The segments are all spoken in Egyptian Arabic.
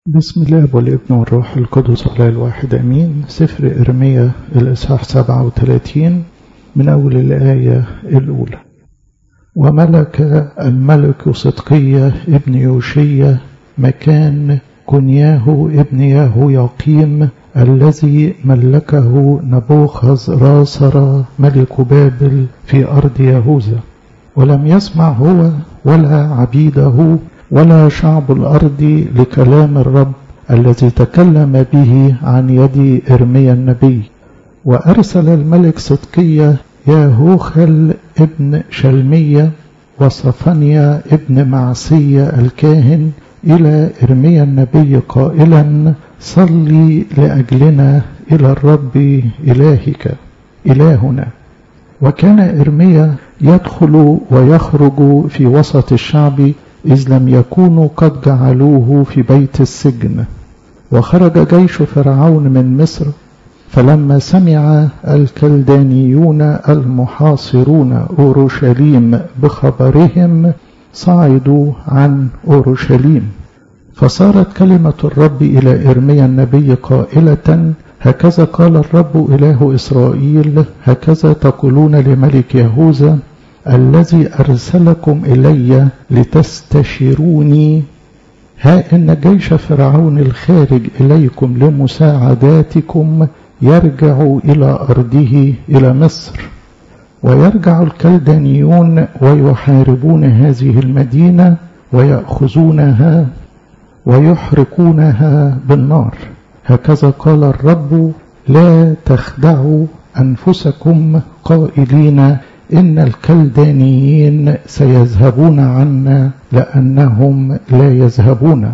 بسم الله والابن والروح القدس الله الواحد أمين سفر إرميا الإصحاح 37 من أول الآية الأولى وملك الملك صدقية ابن يوشية مكان كنياه ابن ياهو يقيم الذي ملكه نبوخذ راسر ملك بابل في أرض يهوذا ولم يسمع هو ولا عبيده ولا شعب الأرض لكلام الرب الذي تكلم به عن يد إرميا النبي وأرسل الملك صدقية ياهوخل ابن شلمية وصفنيا ابن معسية الكاهن إلى إرميا النبي قائلا صلي لأجلنا إلى الرب إلهك إلهنا وكان إرميا يدخل ويخرج في وسط الشعب إذ لم يكونوا قد جعلوه في بيت السجن وخرج جيش فرعون من مصر فلما سمع الكلدانيون المحاصرون أورشليم بخبرهم صعدوا عن أورشليم فصارت كلمة الرب إلى إرميا النبي قائلة هكذا قال الرب إله إسرائيل هكذا تقولون لملك يهوذا الذي أرسلكم إلي لتستشيروني ها إن جيش فرعون الخارج إليكم لمساعداتكم يرجع إلى أرضه إلى مصر ويرجع الكلدانيون ويحاربون هذه المدينة ويأخذونها ويحرقونها بالنار هكذا قال الرب لا تخدعوا أنفسكم قائلين إن الكلدانيين سيذهبون عنا لأنهم لا يذهبون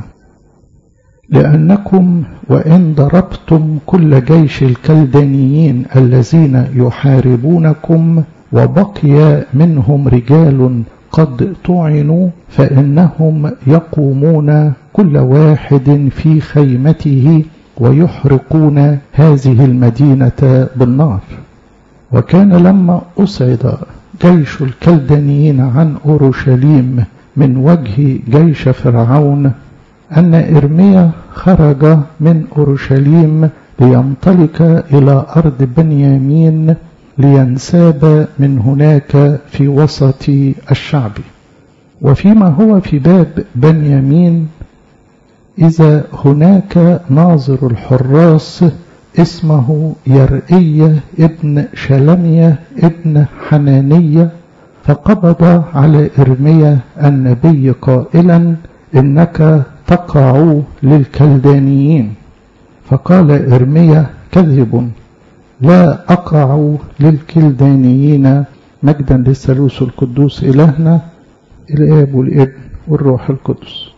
لأنكم وإن ضربتم كل جيش الكلدانيين الذين يحاربونكم وبقي منهم رجال قد طعنوا فإنهم يقومون كل واحد في خيمته ويحرقون هذه المدينة بالنار وكان لما أصعد جيش الكلدانيين عن أورشليم من وجه جيش فرعون أن إرميا خرج من أورشليم لينطلق إلى أرض بنيامين لينساب من هناك في وسط الشعب وفيما هو في باب بنيامين إذا هناك ناظر الحراس اسمه يرئية ابن شلمية ابن حنانية فقبض على إرميا النبي قائلا إنك تقع للكلدانيين فقال إرميا كذب لا أقع للكلدانيين مجدا للثالوث القدوس إلهنا الآب والابن والروح القدس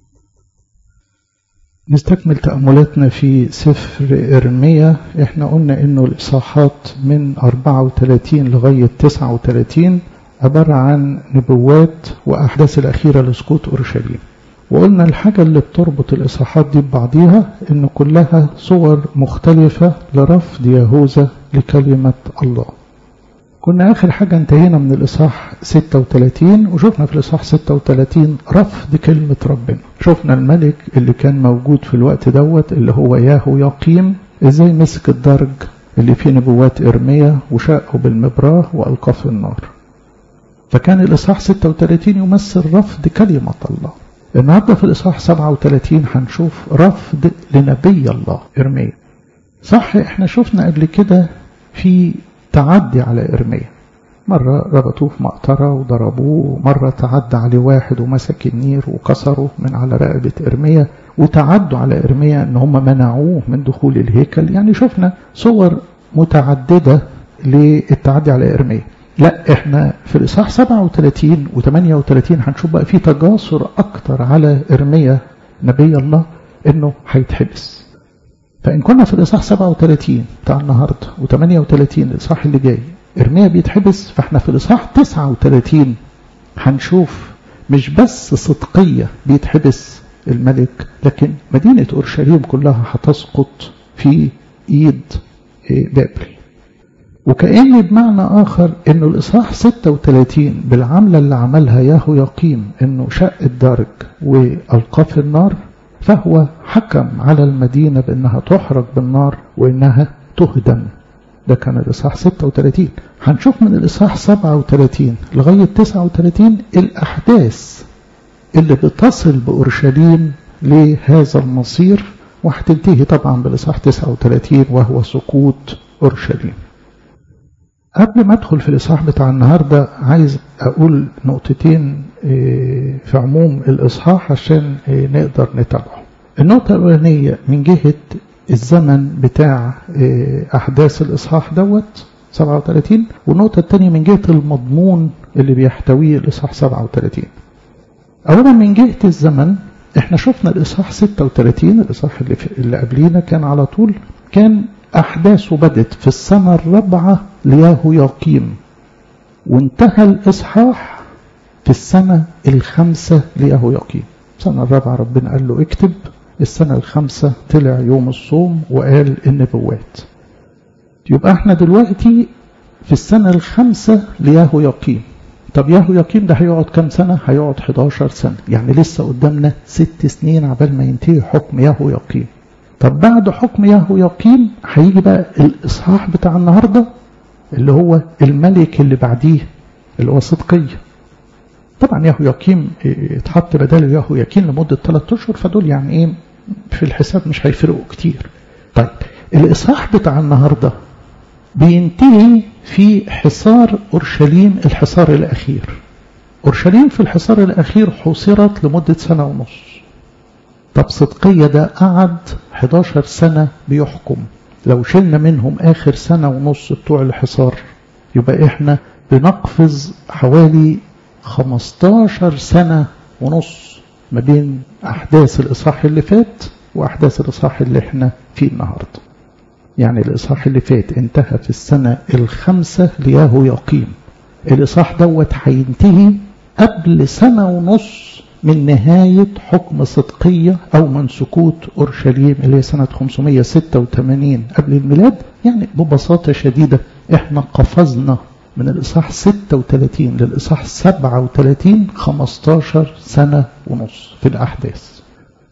نستكمل تأملاتنا في سفر إرميا احنا قلنا انه الإصحاحات من 34 لغاية 39 عبارة عن نبوات وأحداث الأخيرة لسقوط أورشليم وقلنا الحاجة اللي بتربط الإصحاحات دي ببعضيها إن كلها صور مختلفة لرفض يهوذا لكلمة الله كنا آخر حاجة انتهينا من الإصحاح 36 وشفنا في الإصحاح 36 رفض كلمة ربنا شفنا الملك اللي كان موجود في الوقت دوت اللي هو ياهو يقيم ازاي مسك الدرج اللي فيه نبوات إرميا وشقه بالمبراه وألقاه في النار فكان الإصحاح 36 يمثل رفض كلمة الله النهارده في الإصحاح 37 هنشوف رفض لنبي الله إرميا صح احنا شفنا قبل كده في تعدي على إرميا مرة ربطوه في مقطرة وضربوه مرة تعدى عليه واحد ومسك النير وكسره من على رقبة إرميا وتعدوا على إرميا إن هم منعوه من دخول الهيكل يعني شفنا صور متعددة للتعدي على إرميا لا احنا في الإصحاح 37 و 38 هنشوف بقى في تجاسر أكتر على إرميا نبي الله إنه هيتحبس فإن كنا في الإصحاح 37 بتاع النهاردة و38 الإصحاح اللي جاي إرميا بيتحبس فإحنا في الإصحاح 39 هنشوف مش بس صدقية بيتحبس الملك لكن مدينة أورشليم كلها هتسقط في إيد بابل وكأن بمعنى آخر إنه الإصحاح 36 بالعملة اللي عملها ياهو يقيم إنه شق الدرج وألقاه في النار فهو حكم على المدينة بأنها تحرق بالنار وإنها تهدم ده كان الإصحاح 36 هنشوف من الإصحاح 37 لغاية 39 الأحداث اللي بتصل بأورشليم لهذا المصير وهتنتهي طبعا بالإصحاح 39 وهو سقوط أورشليم قبل ما ادخل في الاصحاح بتاع النهارده عايز اقول نقطتين في عموم الاصحاح عشان نقدر نتابعه. النقطه الاولانيه من جهه الزمن بتاع احداث الاصحاح دوت 37 والنقطه الثانيه من جهه المضمون اللي بيحتويه الاصحاح 37. اولا من جهه الزمن احنا شفنا الاصحاح 36 الاصحاح اللي, اللي قبلينا كان على طول كان أحداثه بدت في السنة الرابعة لياهو يقيم وانتهى الإصحاح في السنة الخامسة لياهو يقيم السنة الرابعة ربنا قال له اكتب السنة الخامسة طلع يوم الصوم وقال النبوات يبقى احنا دلوقتي في السنة الخامسة لياهو يقيم طب ياهو يقيم ده هيقعد كام سنة؟ هيقعد 11 سنة يعني لسه قدامنا ست سنين عبال ما ينتهي حكم ياهو يقيم طب بعد حكم ياهو يقيم هيجي بقى الإصحاح بتاع النهاردة اللي هو الملك اللي بعديه اللي هو صدقية طبعا ياهو يقيم اتحط بداله ياهو يقيم لمدة ثلاثة أشهر فدول يعني ايه في الحساب مش هيفرقوا كتير طيب الإصحاح بتاع النهاردة بينتهي في حصار أورشليم الحصار الأخير أورشليم في الحصار الأخير حصرت لمدة سنة ونص طب صدقية ده قعد 11 سنة بيحكم لو شلنا منهم آخر سنة ونص بتوع الحصار يبقى إحنا بنقفز حوالي 15 سنة ونص ما بين أحداث الإصحاح اللي فات وأحداث الإصحاح اللي إحنا فيه النهاردة يعني الإصحاح اللي فات انتهى في السنة الخامسة لياهو يقيم الإصحاح دوت هينتهي قبل سنة ونص من نهاية حكم صدقية أو من سقوط أورشليم اللي هي سنة 586 قبل الميلاد يعني ببساطة شديدة احنا قفزنا من الإصحاح 36 للإصحاح 37 15 سنة ونص في الأحداث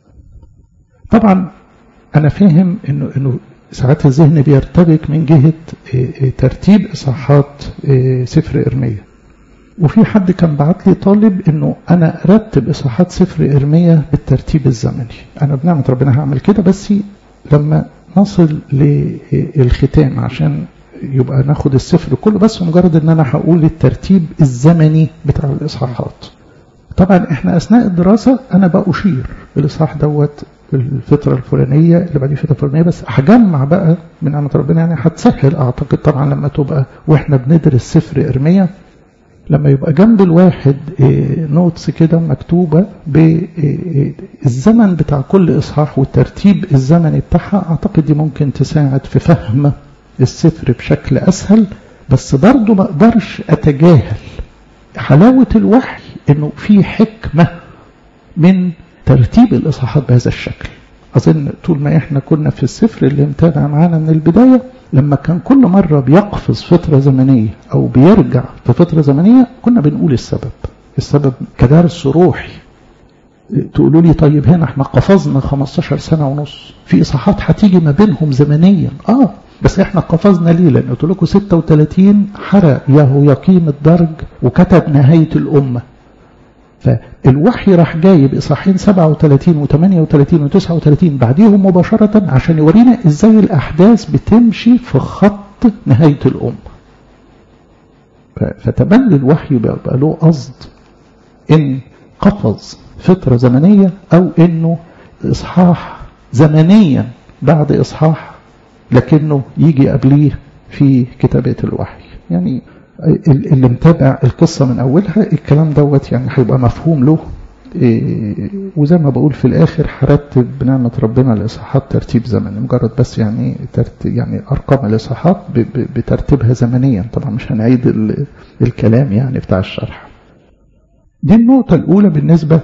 طبعا أنا فاهم إنه إنه ساعات الذهن بيرتبك من جهة ترتيب إصحاحات سفر إرميا وفي حد كان بعت لي طالب انه انا ارتب اصحاحات سفر ارميا بالترتيب الزمني انا بنعمه ربنا هعمل كده بس لما نصل للختام عشان يبقى ناخد السفر كله بس مجرد ان انا هقول الترتيب الزمني بتاع الاصحاحات طبعا احنا اثناء الدراسه انا بأشير الاصحاح دوت الفترة الفلانية اللي بعديه الفترة الفلانية بس هجمع بقى من نعمة ربنا يعني هتسهل أعتقد طبعا لما تبقى وإحنا بندرس سفر إرميا لما يبقى جنب الواحد نوتس كده مكتوبة بالزمن بتاع كل إصحاح والترتيب الزمني بتاعها أعتقد دي ممكن تساعد في فهم السفر بشكل أسهل بس برضه ما أقدرش أتجاهل حلاوة الوحي إنه في حكمة من ترتيب الإصحاحات بهذا الشكل أظن طول ما إحنا كنا في السفر اللي متابع معانا من البداية لما كان كل مرة بيقفز فترة زمنية أو بيرجع في فترة زمنية كنا بنقول السبب السبب كدرس روحي تقولوا لي طيب هنا احنا قفزنا 15 سنة ونص في إصحاحات هتيجي ما بينهم زمنيا اه بس احنا قفزنا ليه لان قلت لكم 36 حرق ياهو يقيم الدرج وكتب نهاية الأمة فالوحي راح جايب إصحاحين 37 و38 و39 بعديهم مباشرة عشان يورينا ازاي الأحداث بتمشي في خط نهاية الأمة فتبني الوحي بقى له قصد إن قفز فترة زمنية أو إنه إصحاح زمنيا بعد إصحاح لكنه يجي قبليه في كتابة الوحي يعني اللي متابع القصة من أولها الكلام دوت يعني هيبقى مفهوم له إيه وزي ما بقول في الآخر هرتب بنعمة ربنا الإصحاحات ترتيب زمني مجرد بس يعني ترتيب يعني أرقام الإصحاحات بترتيبها زمنيا طبعا مش هنعيد الكلام يعني بتاع الشرح دي النقطة الأولى بالنسبة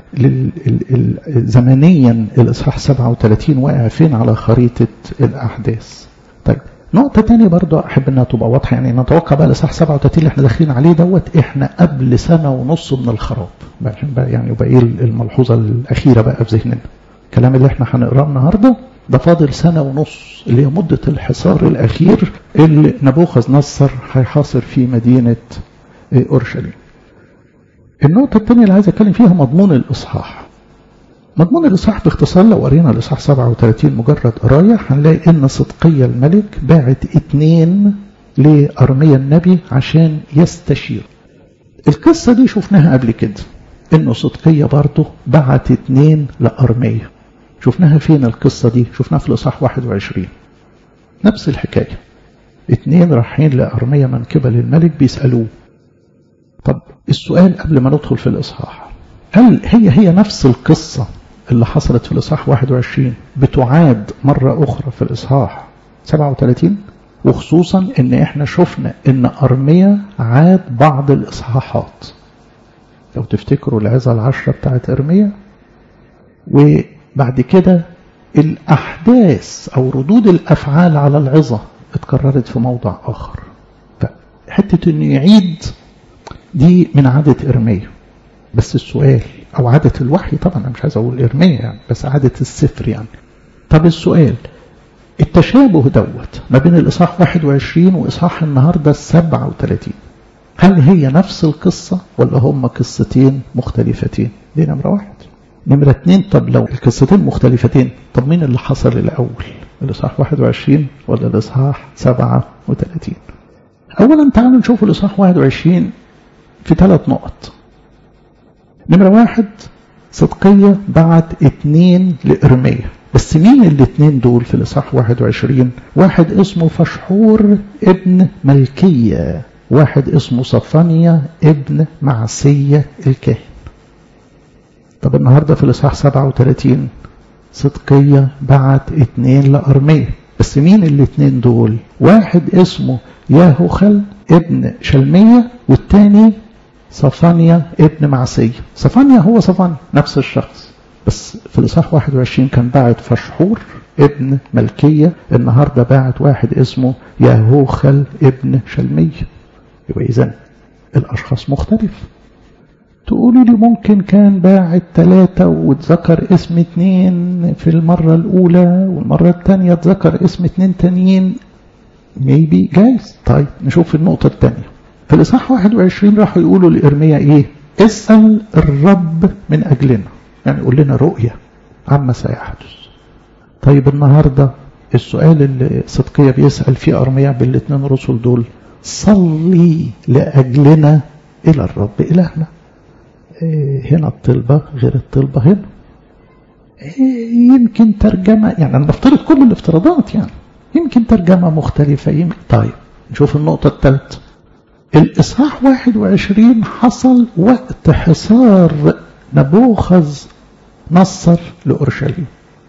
زمنيا الإصحاح 37 واقع فين على خريطة الأحداث طيب نقطة تانية برضو أحب أنها تبقى واضحة يعني نتوقع بقى الإصحاح 37 اللي احنا داخلين عليه دوت احنا قبل سنة ونص من الخراب عشان بقى يعني يبقى ايه الملحوظة الأخيرة بقى في ذهننا الكلام اللي احنا هنقراه النهارده ده فاضل سنة ونص اللي هي مدة الحصار الأخير اللي نبوخذ نصر هيحاصر في مدينة أورشليم. النقطة الثانية اللي عايز أتكلم فيها مضمون الإصحاح. مضمون الإصحاح باختصار لو قرينا الإصحاح 37 مجرد قراية هنلاقي إن صدقية الملك باعت اتنين لأرميا النبي عشان يستشير. القصة دي شفناها قبل كده. إنه صدقية برضه بعت اتنين لأرميا. شفناها فين القصة دي شفناها في الإصحاح 21 نفس الحكاية اتنين رايحين لأرمية من قبل الملك بيسألوه طب السؤال قبل ما ندخل في الإصحاح هل هي هي نفس القصة اللي حصلت في الإصحاح 21 بتعاد مرة أخرى في الإصحاح 37 وخصوصا ان احنا شفنا ان أرمية عاد بعض الإصحاحات لو تفتكروا العظة العشرة بتاعت أرمية و بعد كده الأحداث أو ردود الأفعال على العظة اتكررت في موضع آخر فحتة أنه يعيد دي من عادة إرمية بس السؤال أو عادة الوحي طبعا أنا مش عايز أقول إرمية يعني بس عادة السفر يعني طب السؤال التشابه دوت ما بين الإصحاح 21 وإصحاح النهاردة 37 هل هي نفس القصة ولا هم قصتين مختلفتين دي نمرة واحد نمرة اتنين طب لو القصتين مختلفتين طب مين اللي حصل الأول الإصحاح 21 ولا الإصحاح 37 أولا تعالوا نشوف الإصحاح 21 في ثلاث نقط نمرة واحد صدقية بعت اتنين لإرمية بس مين الاتنين دول في الإصحاح 21 واحد اسمه فشحور ابن ملكية واحد اسمه صفانيا ابن معسية الكاهن طب النهاردة في الإصحاح 37 صدقية بعت اتنين لأرمية بس مين الاتنين دول واحد اسمه ياهوخل ابن شلمية والتاني صفانيا ابن معسية صفانيا هو صفانيا نفس الشخص بس في الإصحاح 21 كان باعت فشحور ابن ملكية النهاردة باعت واحد اسمه ياهوخل ابن شلمية يبقى إذن الأشخاص مختلف تقولوا لي ممكن كان باعت ثلاثة واتذكر اسم اتنين في المرة الأولى والمرة الثانية اتذكر اسم اتنين تانيين ميبي جايز طيب نشوف النقطة الثانية في الإصحاح 21 راحوا يقولوا لإرميا إيه اسأل الرب من أجلنا يعني يقول لنا رؤية عما سيحدث طيب النهاردة السؤال اللي صدقية بيسأل فيه أرميا بالاثنين رسل دول صلي لأجلنا إلى الرب إلهنا هنا الطلبة غير الطلبة هنا يمكن ترجمة يعني أنا بفترض كل الافتراضات يعني يمكن ترجمة مختلفة يمكن طيب نشوف النقطة الثالثة الإصحاح 21 حصل وقت حصار نبوخذ نصر لأورشليم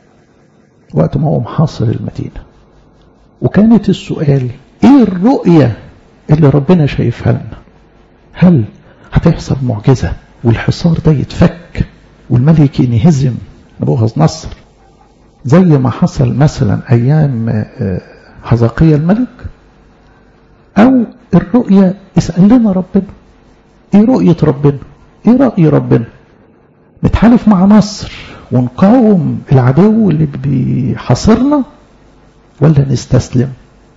وقت ما هو محاصر المدينة وكانت السؤال ايه الرؤية اللي ربنا شايفها لنا هل هتحصل معجزة والحصار ده يتفك والملك ينهزم نبوخذ نصر زي ما حصل مثلا أيام حزقية الملك أو الرؤية اسأل لنا ربنا ايه رؤية ربنا ايه رأي ربنا نتحالف مع مصر ونقاوم العدو اللي بيحاصرنا ولا نستسلم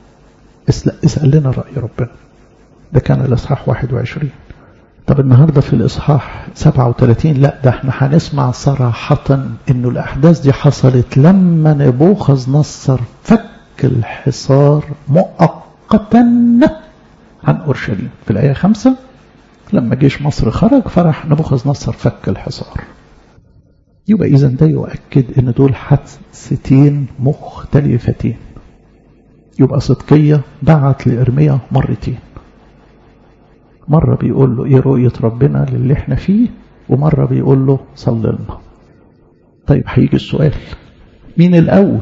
اسأل لنا رأي ربنا ده كان الإصحاح 21 طب النهاردة في الإصحاح 37 لا ده احنا هنسمع صراحة انه الأحداث دي حصلت لما نبوخذ نصر فك الحصار مؤقتا عن أورشليم في الآية 5 لما جيش مصر خرج فرح نبوخذ نصر فك الحصار يبقى إذا ده يؤكد ان دول حادثتين مختلفتين يبقى صدقية بعت لإرميا مرتين مرة بيقول له ايه رؤية ربنا للي احنا فيه ومرة بيقول له صل لنا طيب هيجي السؤال مين الأول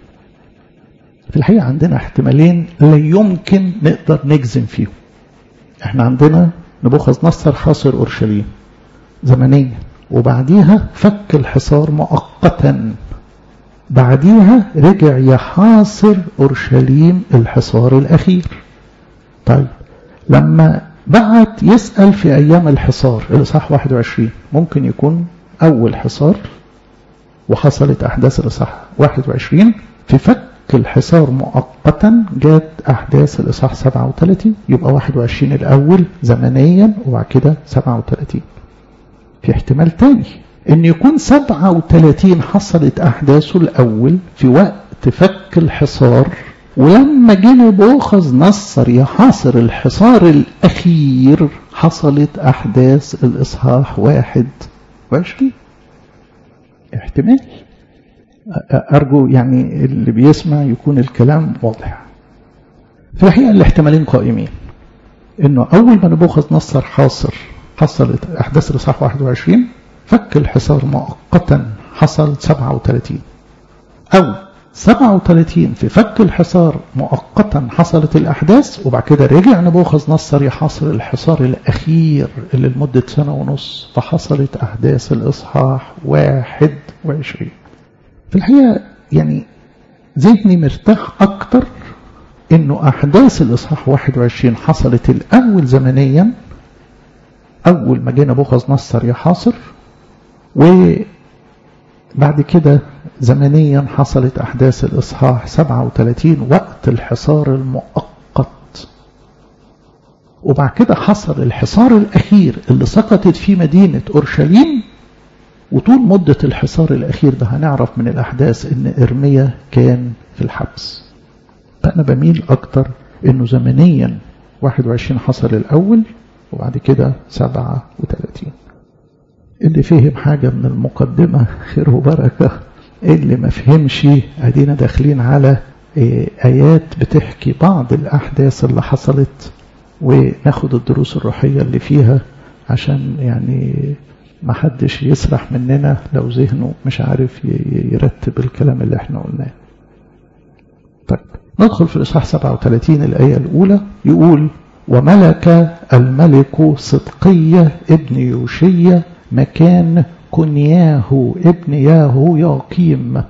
في الحقيقة عندنا احتمالين لا يمكن نقدر نجزم فيهم احنا عندنا نبوخذ نصر حاصر أورشليم زمنيا وبعديها فك الحصار مؤقتا بعديها رجع يحاصر أورشليم الحصار الأخير طيب لما بعت يسأل في أيام الحصار الإصحاح 21 ممكن يكون أول حصار وحصلت أحداث الإصحاح 21 في فك الحصار مؤقتا جات أحداث الإصحاح 37 يبقى 21 الأول زمنيا وبعد كده 37 في احتمال تاني ان يكون 37 حصلت احداثه الاول في وقت فك الحصار ولما جه نبوخذ نصر يحاصر الحصار الاخير حصلت احداث الاصحاح 21 احتمال ارجو يعني اللي بيسمع يكون الكلام واضح في الحقيقه الاحتمالين قائمين انه اول ما نبوخذ نصر حاصر حصلت احداث الاصحاح 21 فك الحصار مؤقتا حصل 37 أو 37 في فك الحصار مؤقتا حصلت الأحداث وبعد كده رجع نبوخذ نصر يحاصر الحصار الأخير اللي لمدة سنة ونص فحصلت أحداث الإصحاح 21 في الحقيقة يعني ذهني مرتاح أكتر إنه أحداث الإصحاح 21 حصلت الأول زمنيا أول ما جه نبوخذ نصر يحاصر وبعد كده زمنيا حصلت أحداث الإصحاح 37 وقت الحصار المؤقت وبعد كده حصل الحصار الأخير اللي سقطت فيه مدينة أورشليم وطول مدة الحصار الأخير ده هنعرف من الأحداث إن إرميا كان في الحبس فأنا بميل أكتر إنه زمنيا 21 حصل الأول وبعد كده 37 اللي فهم حاجة من المقدمة خير وبركة اللي ما فهمش ادينا داخلين على آيات بتحكي بعض الأحداث اللي حصلت وناخد الدروس الروحية اللي فيها عشان يعني ما حدش يسرح مننا لو ذهنه مش عارف يرتب الكلام اللي احنا قلناه طيب ندخل في الإصحاح 37 الآية الأولى يقول وملك الملك صدقية ابن يوشية مكان كنياه ابن ياهو يقيم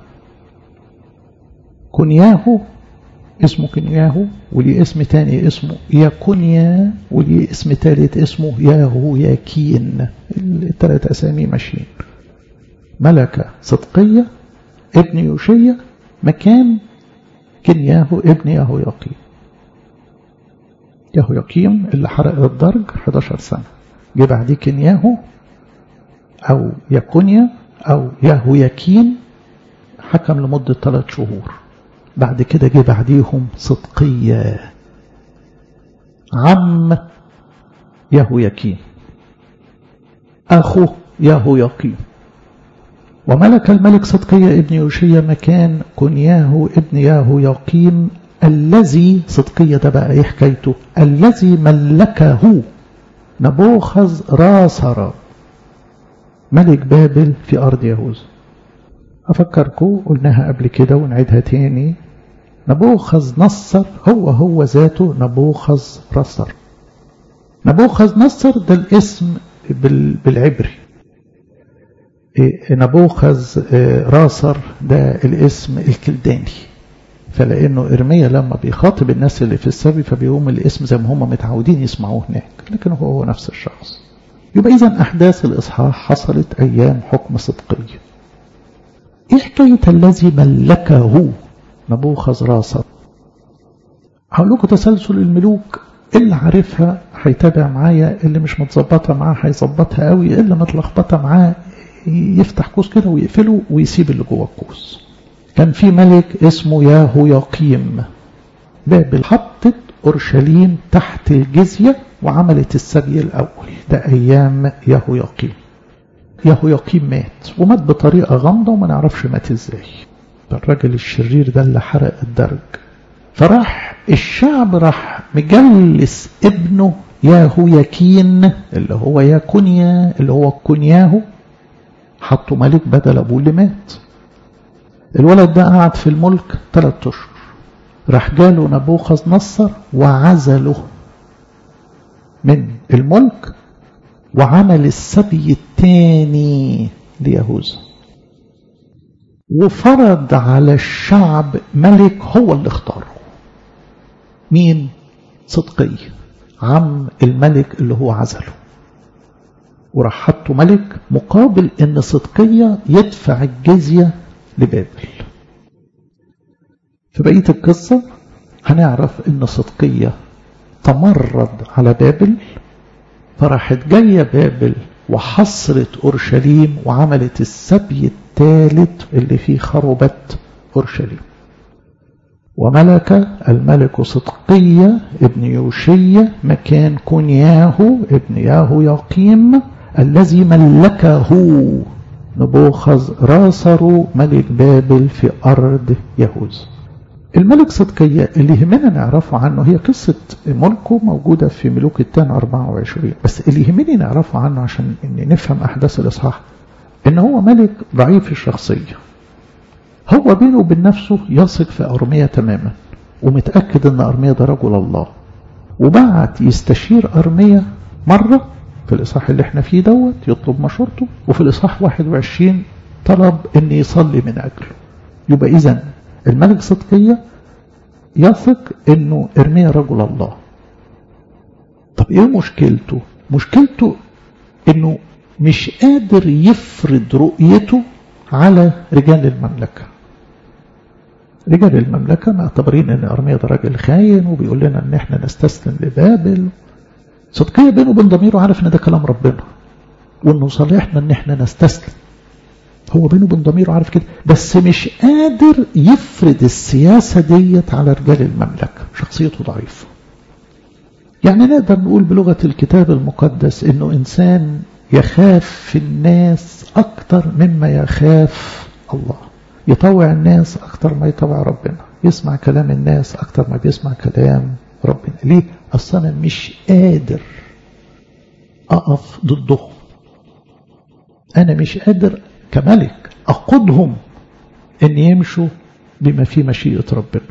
كنياه اسمه كنياه وليه اسم تاني اسمه يكونيا وليه اسم تالت اسمه ياهو ياكين الثلاث أسامي ماشيين ملك صدقية ابن يوشية مكان كنياه ابن ياهو يقيم ياهو يقيم اللي حرق الدرج 11 سنة جه بعديه كنياهو أو يكونيا أو ياهو يكين حكم لمدة ثلاث شهور بعد كده جه بعديهم صدقية عم ياهو يكين أخو ياهو يقيم وملك الملك صدقية ابن يوشية مكان كنياه ابن ياهو يقيم الذي صدقية ده بقى ايه حكايته الذي ملكه نبوخذ راسر ملك بابل في أرض يهوذا أفكركم قلناها قبل كده ونعيدها تاني نبوخذ نصر هو هو ذاته نبوخذ رصر نبوخذ نصر ده الاسم بالعبري نبوخذ راسر ده الاسم الكلداني فلانه ارميا لما بيخاطب الناس اللي في السبي فبيقوم الاسم زي ما هم متعودين يسمعوه هناك لكن هو هو نفس الشخص يبقى اذا احداث الاصحاح حصلت ايام حكم صدقيه ايه حكايه الذي ملكه نبوخذ راسر هقول لكم تسلسل الملوك اللي عارفها هيتابع معايا اللي مش متظبطه معاه هيظبطها قوي اللي متلخبطه معاه يفتح قوس كده ويقفله ويسيب اللي جوه القوس كان في ملك اسمه ياهو يقيم بابل حطت اورشليم تحت الجزيه وعملت السبي الاول ده ايام ياهو يقيم ياهو يقيم مات ومات بطريقه غامضه وما نعرفش مات ازاي ده الراجل الشرير ده اللي حرق الدرج فراح الشعب راح مجلس ابنه ياهو يكين اللي هو ياكونيا اللي هو كونياهو حطوا ملك بدل ابوه اللي مات الولد ده قعد في الملك ثلاث اشهر راح جاله نبوخذ نصر وعزله من الملك وعمل السبي الثاني ليهوذا وفرض على الشعب ملك هو اللي اختاره مين صدقي عم الملك اللي هو عزله وراح حطه ملك مقابل ان صدقية يدفع الجزية لبابل في بقية القصة هنعرف ان صدقية تمرد على بابل فراحت جاية بابل وحصرت أورشليم وعملت السبي الثالث اللي فيه خربت أورشليم وملك الملك صدقية ابن يوشية مكان كنياهو ابن ياهو يقيم الذي ملكه نبوخذ راسر ملك بابل في أرض يهوذا الملك صدقية اللي يهمنا نعرفه عنه هي قصة ملكه موجودة في ملوك الثاني 24 بس اللي يهمني نعرفه عنه عشان إن نفهم أحداث الإصحاح إن هو ملك ضعيف الشخصية هو بينه وبين نفسه يثق في أرمية تماما ومتأكد إن أرمية ده رجل الله وبعت يستشير أرمية مرة في الإصحاح اللي احنا فيه دوت يطلب مشورته وفي الإصحاح 21 طلب إن يصلي من أجله يبقى إذا الملك صدقية يثق إنه إرميا رجل الله طب إيه مشكلته؟ مشكلته إنه مش قادر يفرض رؤيته على رجال المملكة رجال المملكة معتبرين ان ارميا ده راجل خاين وبيقول لنا ان احنا نستسلم لبابل صدقية بينه وبين ضميره عارف ان ده كلام ربنا وانه صالحنا ان احنا نستسلم هو بينه وبين ضميره عارف كده بس مش قادر يفرض السياسة ديت على رجال المملكة شخصيته ضعيفة يعني نقدر نقول بلغة الكتاب المقدس انه انسان يخاف في الناس اكتر مما يخاف الله يطوع الناس اكتر ما يطوع ربنا يسمع كلام الناس اكتر ما بيسمع كلام ربنا ليه اصلا انا مش قادر اقف ضدهم انا مش قادر كملك اقودهم ان يمشوا بما في مشيئة ربنا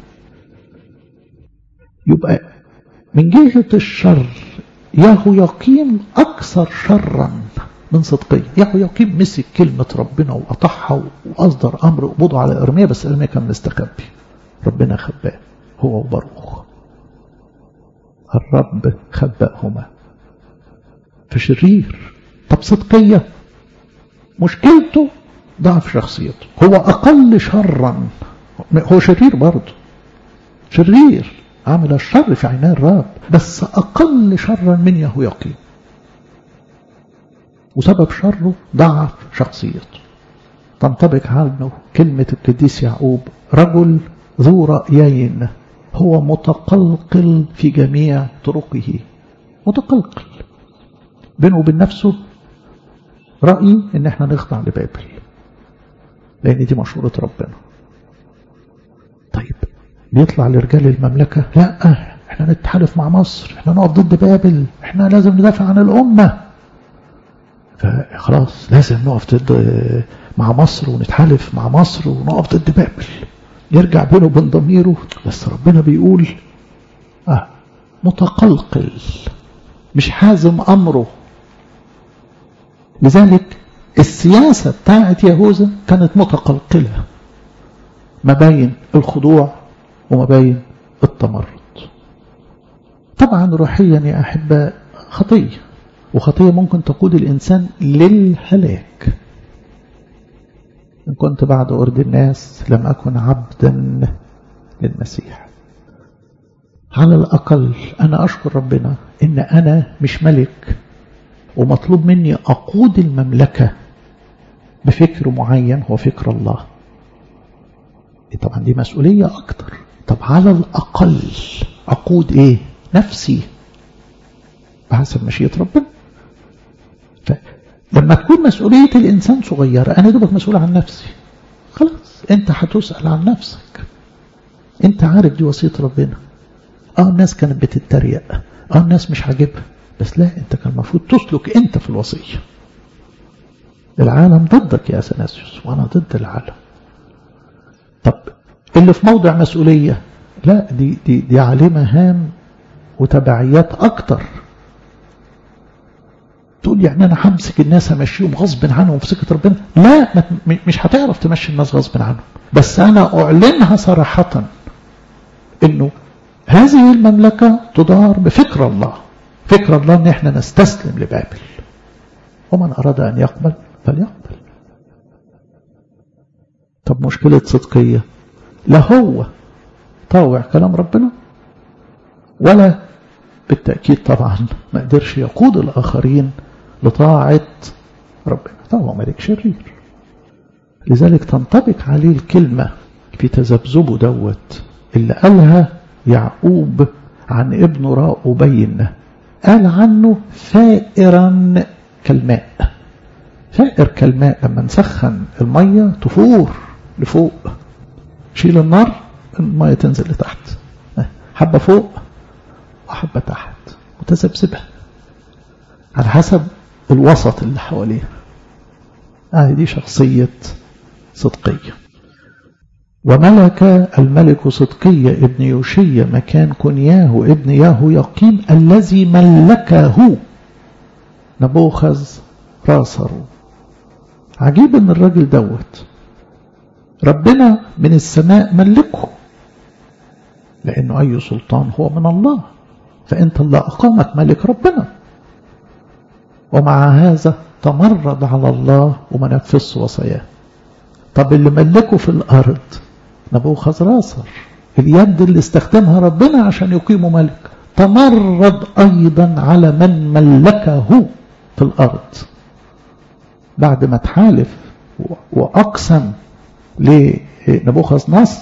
يبقى من جهة الشر ياهو يقيم أكثر شرا من صدقية ياهو يقيم مسك كلمة ربنا وقطعها وأصدر أمر قبضه على إرميا بس إرميا كان مستخبي ربنا خباه هو وبروخ الرب خبأهما فشرير طب صدقية مشكلته ضعف شخصيته هو أقل شرا هو شرير برضه شرير عمل الشر في عيني الرب بس أقل شرا من يهو يقين وسبب شره ضعف شخصيته تنطبق عنه كلمة القديس يعقوب رجل ذو رأيين هو متقلقل في جميع طرقه متقلقل بينه وبين نفسه رأيي ان احنا نخضع لبابل لان دي مشورة ربنا طيب بيطلع لرجال المملكة لا احنا نتحالف مع مصر احنا نقف ضد بابل احنا لازم ندافع عن الأمة فخلاص لازم نقف ضد مع مصر ونتحالف مع مصر ونقف ضد بابل يرجع بينه وبين ضميره بس ربنا بيقول اه متقلقل مش حازم أمره لذلك السياسة بتاعت يهوذا كانت متقلقلة ما بين الخضوع وما بين التمرد طبعا روحيا يا أحباء خطية وخطية ممكن تقود الإنسان للهلاك إن كنت بعد أرض الناس لم أكن عبدا للمسيح على الأقل أنا أشكر ربنا إن أنا مش ملك ومطلوب مني أقود المملكة بفكر معين هو فكر الله طبعا دي مسؤولية أكتر طب على الأقل أقود إيه نفسي بحسب مشيئة ربنا فلما تكون مسؤولية الإنسان صغيرة أنا دوبك مسؤول عن نفسي خلاص أنت هتسأل عن نفسك أنت عارف دي وصية ربنا اه الناس كانت بتتريق اه الناس مش عاجبها بس لا انت كان المفروض تسلك انت في الوصية العالم ضدك يا اثناسيوس وانا ضد العالم طب اللي في موضع مسؤولية لا دي, دي, دي عليه مهام وتبعيات اكتر تقول يعني انا همسك الناس امشيهم غصب عنهم في سكه ربنا لا مش هتعرف تمشي الناس غصب عنهم بس انا اعلنها صراحه انه هذه المملكه تدار بفكر الله فكر الله ان احنا نستسلم لبابل ومن أراد أن يقبل فليقبل طب مشكلة صدقية لا هو طاوع كلام ربنا ولا بالتأكيد طبعا ما قدرش يقود الآخرين لطاعة ربنا طبعا ملك شرير لذلك تنطبق عليه الكلمة في تذبذبه دوت اللي قالها يعقوب عن ابنه راؤوبين قال عنه فائرا كالماء فائر كالماء لما نسخن المية تفور لفوق شيل النار المية تنزل لتحت حبة فوق وحبة تحت متذبذبة على حسب الوسط اللي حواليها آه دي شخصية صدقية وملك الملك صدقية ابن يوشية مكان كنياه ابن ياهو يقيم الذي ملكه نبوخذ راسر عجيب ان الراجل دوت ربنا من السماء ملكه لانه اي سلطان هو من الله فانت الله اقامك ملك ربنا ومع هذا تمرد على الله وما نفذش وصاياه طب اللي ملكه في الارض نبوخذ راسر اليد اللي استخدمها ربنا عشان يقيمه ملك تمرد ايضا على من ملكه في الارض بعد ما تحالف واقسم لنبوخذ نصر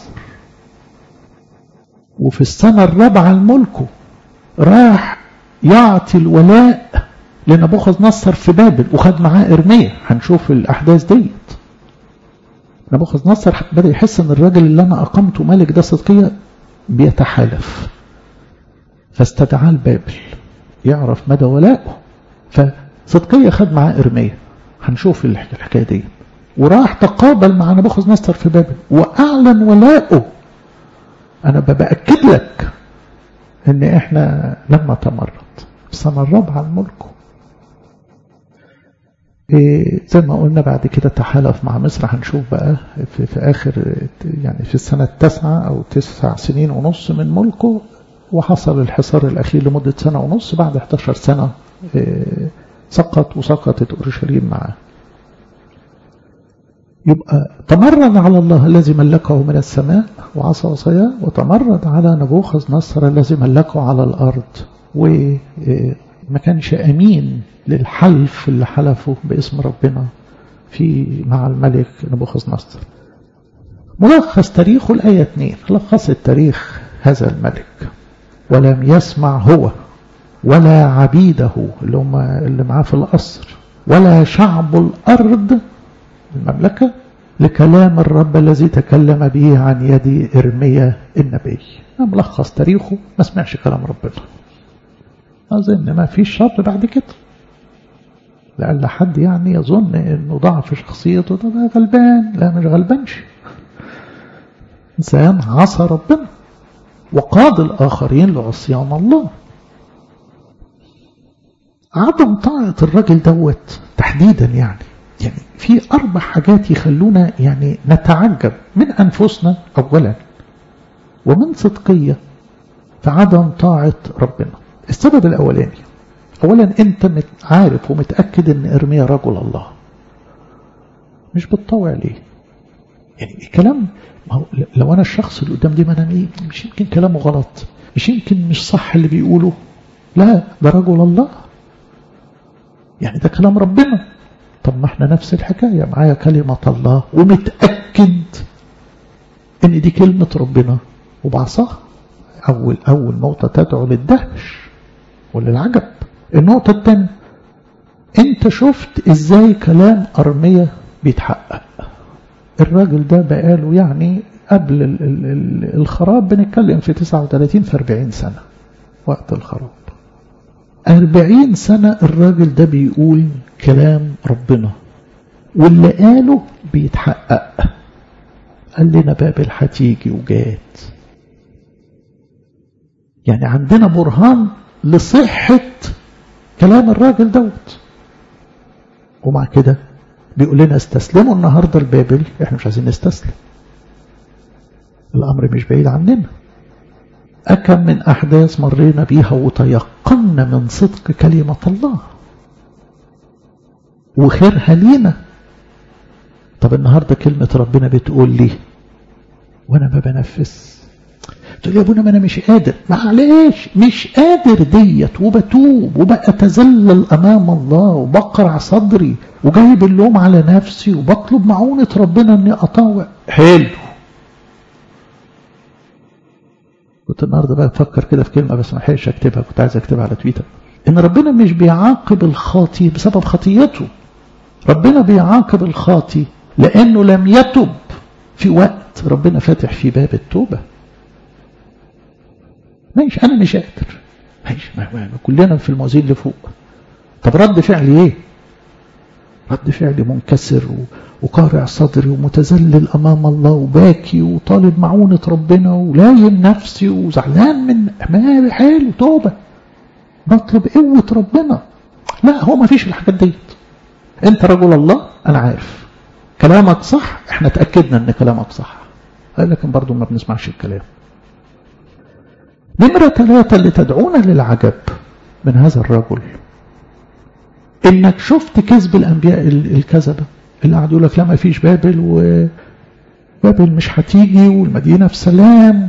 وفي السنة الرابعة لملكه راح يعطي الولاء لنبوخذ نصر في بابل وخد معاه إرميا هنشوف الأحداث ديت نبوخذ نصر بدأ يحس ان الراجل اللي انا اقمته ملك ده صدقية بيتحالف فاستدعاه لبابل يعرف مدى ولائه فصدقية خد معاه إرميا هنشوف الحكاية دي وراح تقابل مع نبوخذ نصر في بابل وأعلن ولائه أنا بأكد لك إن إحنا لما تمرد في السنة الرابعة لملكه إيه زي ما قلنا بعد كده تحالف مع مصر هنشوف بقى في, في آخر يعني في السنة التاسعة أو تسع سنين ونص من ملكه وحصل الحصار الأخير لمدة سنة ونص بعد 11 سنة إيه سقط وسقطت أورشليم معاه يبقى تمرد على الله الذي ملكه من السماء وعصى وصاياه وتمرد على نبوخذ نصر الذي ملكه على الأرض وما كانش أمين للحلف اللي حلفه باسم ربنا في مع الملك نبوخذ نصر ملخص تاريخه الآية 2 لخص التاريخ هذا الملك ولم يسمع هو ولا عبيده اللي هم اللي معاه في القصر ولا شعب الأرض المملكة لكلام الرب الذي تكلم به عن يد إرميا النبي ملخص تاريخه ما سمعش كلام ربنا أظن ما فيش شر بعد كده لأن حد يعني يظن أنه ضعف شخصيته ده غلبان لا مش غلبانش إنسان عصى ربنا وقاد الآخرين لعصيان الله عدم طاعة الراجل دوت تحديدا يعني يعني في أربع حاجات يخلونا يعني نتعجب من أنفسنا أولا ومن صدقية في عدم طاعة ربنا السبب الأولاني أولا أنت عارف ومتأكد أن إرميا رجل الله مش بتطوع ليه يعني الكلام ما هو لو أنا الشخص اللي قدام دي ما أنا مش يمكن كلامه غلط مش يمكن مش صح اللي بيقوله لا ده رجل الله يعني ده كلام ربنا طب ما احنا نفس الحكاية معايا كلمة الله ومتأكد ان دي كلمة ربنا وبعصاها أول أول نقطة تدعو للدهش وللعجب النقطة الثانية انت شفت ازاي كلام أرمية بيتحقق الراجل ده بقاله يعني قبل ال ال ال الخراب بنتكلم في 39 في 40 سنة وقت الخراب أربعين سنة الراجل ده بيقول كلام ربنا واللي قاله بيتحقق قال لنا بابل هتيجي وجات يعني عندنا برهان لصحة كلام الراجل دوت ومع كده بيقول لنا استسلموا النهاردة لبابل احنا مش عايزين نستسلم الأمر مش بعيد عننا أكم من أحداث مرينا بيها وتيقنا من صدق كلمة الله وخيرها لينا طب النهاردة كلمة ربنا بتقول لي وانا ما بنفذ تقول يا ابونا ما انا مش قادر معلش مش قادر ديت وبتوب وبأتذلل امام الله وبقرع صدري وجايب اللوم على نفسي وبطلب معونة ربنا اني اطاوع حلو كنت النهارده بقى بفكر كده في كلمه بس ما لحقتش اكتبها كنت عايز اكتبها على تويتر ان ربنا مش بيعاقب الخاطي بسبب خطيته ربنا بيعاقب الخاطي لانه لم يتب في وقت ربنا فاتح في باب التوبه ماشي انا مش قادر ماشي ما ما كلنا في الموازين اللي فوق طب رد فعلي ايه رد فعلي منكسر وقارع صدري ومتذلل امام الله وباكي وطالب معونه ربنا ولايم نفسي وزعلان من ما حلو توبه بطلب قوه ربنا لا هو ما فيش الحاجات ديت انت رجل الله انا عارف كلامك صح احنا اتاكدنا ان كلامك صح لكن برضه ما بنسمعش الكلام نمرة ثلاثة اللي تدعونا للعجب من هذا الرجل انك شفت كذب الانبياء الكذبة اللي قعدوا يقول لك لا ما فيش بابل وبابل مش هتيجي والمدينة في سلام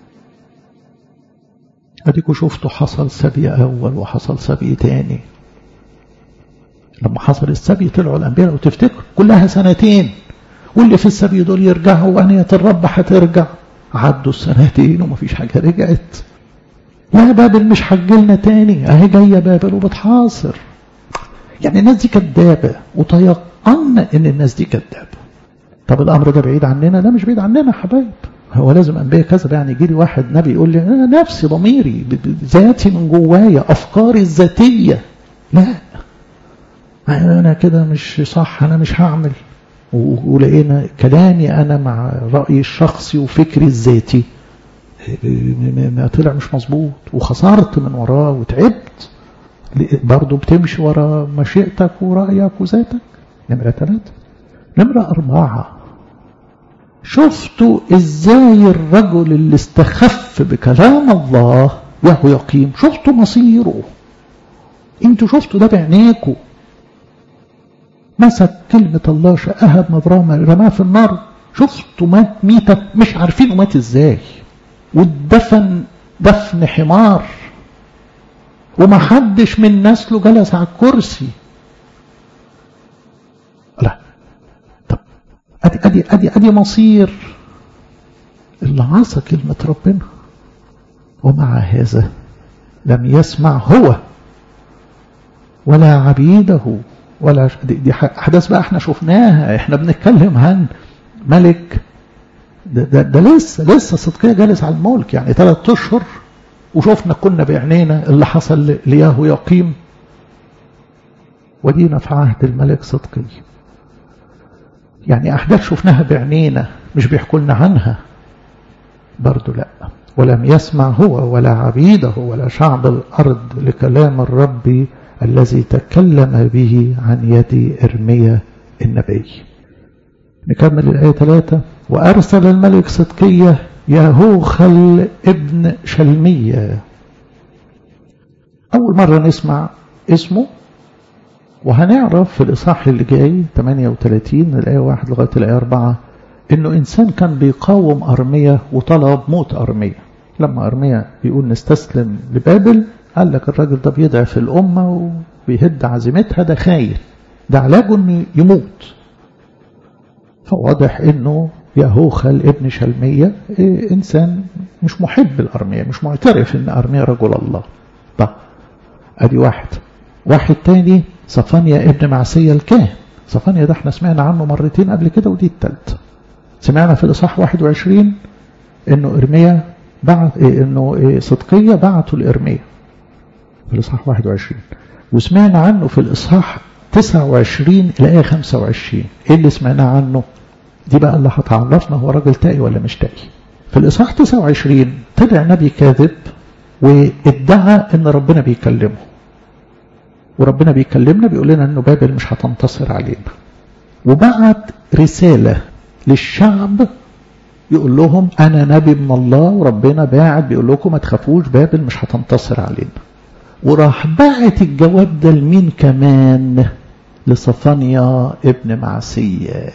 اديكوا شفتوا حصل سبي اول وحصل سبي تاني لما حصل السبي طلعوا الانبياء لو تفتكروا كلها سنتين واللي في السبي دول يرجعوا وانية الرب هترجع عدوا السنتين ومفيش حاجة رجعت لا بابل مش هتجيلنا تاني اهي جاية بابل وبتحاصر يعني الناس دي كدابة وتيقنا ان الناس دي كدابة طب الامر ده بعيد عننا لا مش بعيد عننا يا حبايب هو لازم انبياء كذب يعني يجي لي واحد نبي يقول لي انا نفسي ضميري ذاتي من جوايا افكاري الذاتيه لا انا كده مش صح انا مش هعمل ولقينا كلامي انا مع رايي الشخصي وفكري الذاتي ما طلع مش مظبوط وخسرت من وراه وتعبت برضه بتمشي ورا مشيئتك ورأيك وذاتك نمرة ثلاثة نمرة أربعة شفتوا ازاي الرجل اللي استخف بكلام الله وهو يقيم شفتوا مصيره انتوا شفتوا ده بعينيكوا مسك كلمة الله شقها بمبرمة رماه في النار شفتوا مات ميتة مش عارفينه مات ازاي واتدفن دفن حمار وما حدش من نسله جلس على الكرسي لا طب ادي ادي ادي ادي مصير اللي عصى كلمة ربنا ومع هذا لم يسمع هو ولا عبيده ولا دي, دي احداث بقى احنا شفناها احنا بنتكلم عن ملك ده, ده, ده لسه لسه صدقية جالس على الملك يعني ثلاث اشهر وشفنا كنا بعينينا اللي حصل لياهو يقيم ودينا في عهد الملك صدقي يعني أحداث شفناها بعينينا مش بيحكوا لنا عنها برضو لا ولم يسمع هو ولا عبيده ولا شعب الأرض لكلام الرب الذي تكلم به عن يد إرميا النبي نكمل الآية ثلاثة وأرسل الملك صدقية يهوخل ابن شلمية أول مرة نسمع اسمه وهنعرف في الإصحاح اللي جاي 38 الآية 1 لغاية الآية 4 إنه إنسان كان بيقاوم أرمية وطلب موت أرمية لما أرمية بيقول نستسلم لبابل قال لك الراجل ده بيضعف الأمة وبيهد عزيمتها ده خاين ده علاجه إنه يموت فواضح إنه يهوخل ابن شلمية إيه إنسان مش محب الأرمية مش معترف إن أرمية رجل الله طب أدي واحد واحد تاني صفانيا ابن معسية الكاهن صفانيا ده احنا سمعنا عنه مرتين قبل كده ودي التالتة سمعنا في الإصحاح 21 إنه إرميا بعت إيه إنه إيه صدقية بعته لإرميا في الإصحاح 21 وسمعنا عنه في الإصحاح 29 الآية 25 إيه اللي سمعناه عنه دي بقى اللي هتعرفنا هو راجل تائي ولا مش تائي في الإصحاح 29 طلع نبي كاذب وادعى ان ربنا بيكلمه وربنا بيكلمنا بيقول لنا انه بابل مش هتنتصر علينا وبعت رسالة للشعب يقول لهم انا نبي من الله وربنا باعت بيقول لكم ما تخافوش بابل مش هتنتصر علينا وراح باعت الجواب ده لمين كمان لصفانيا ابن معسية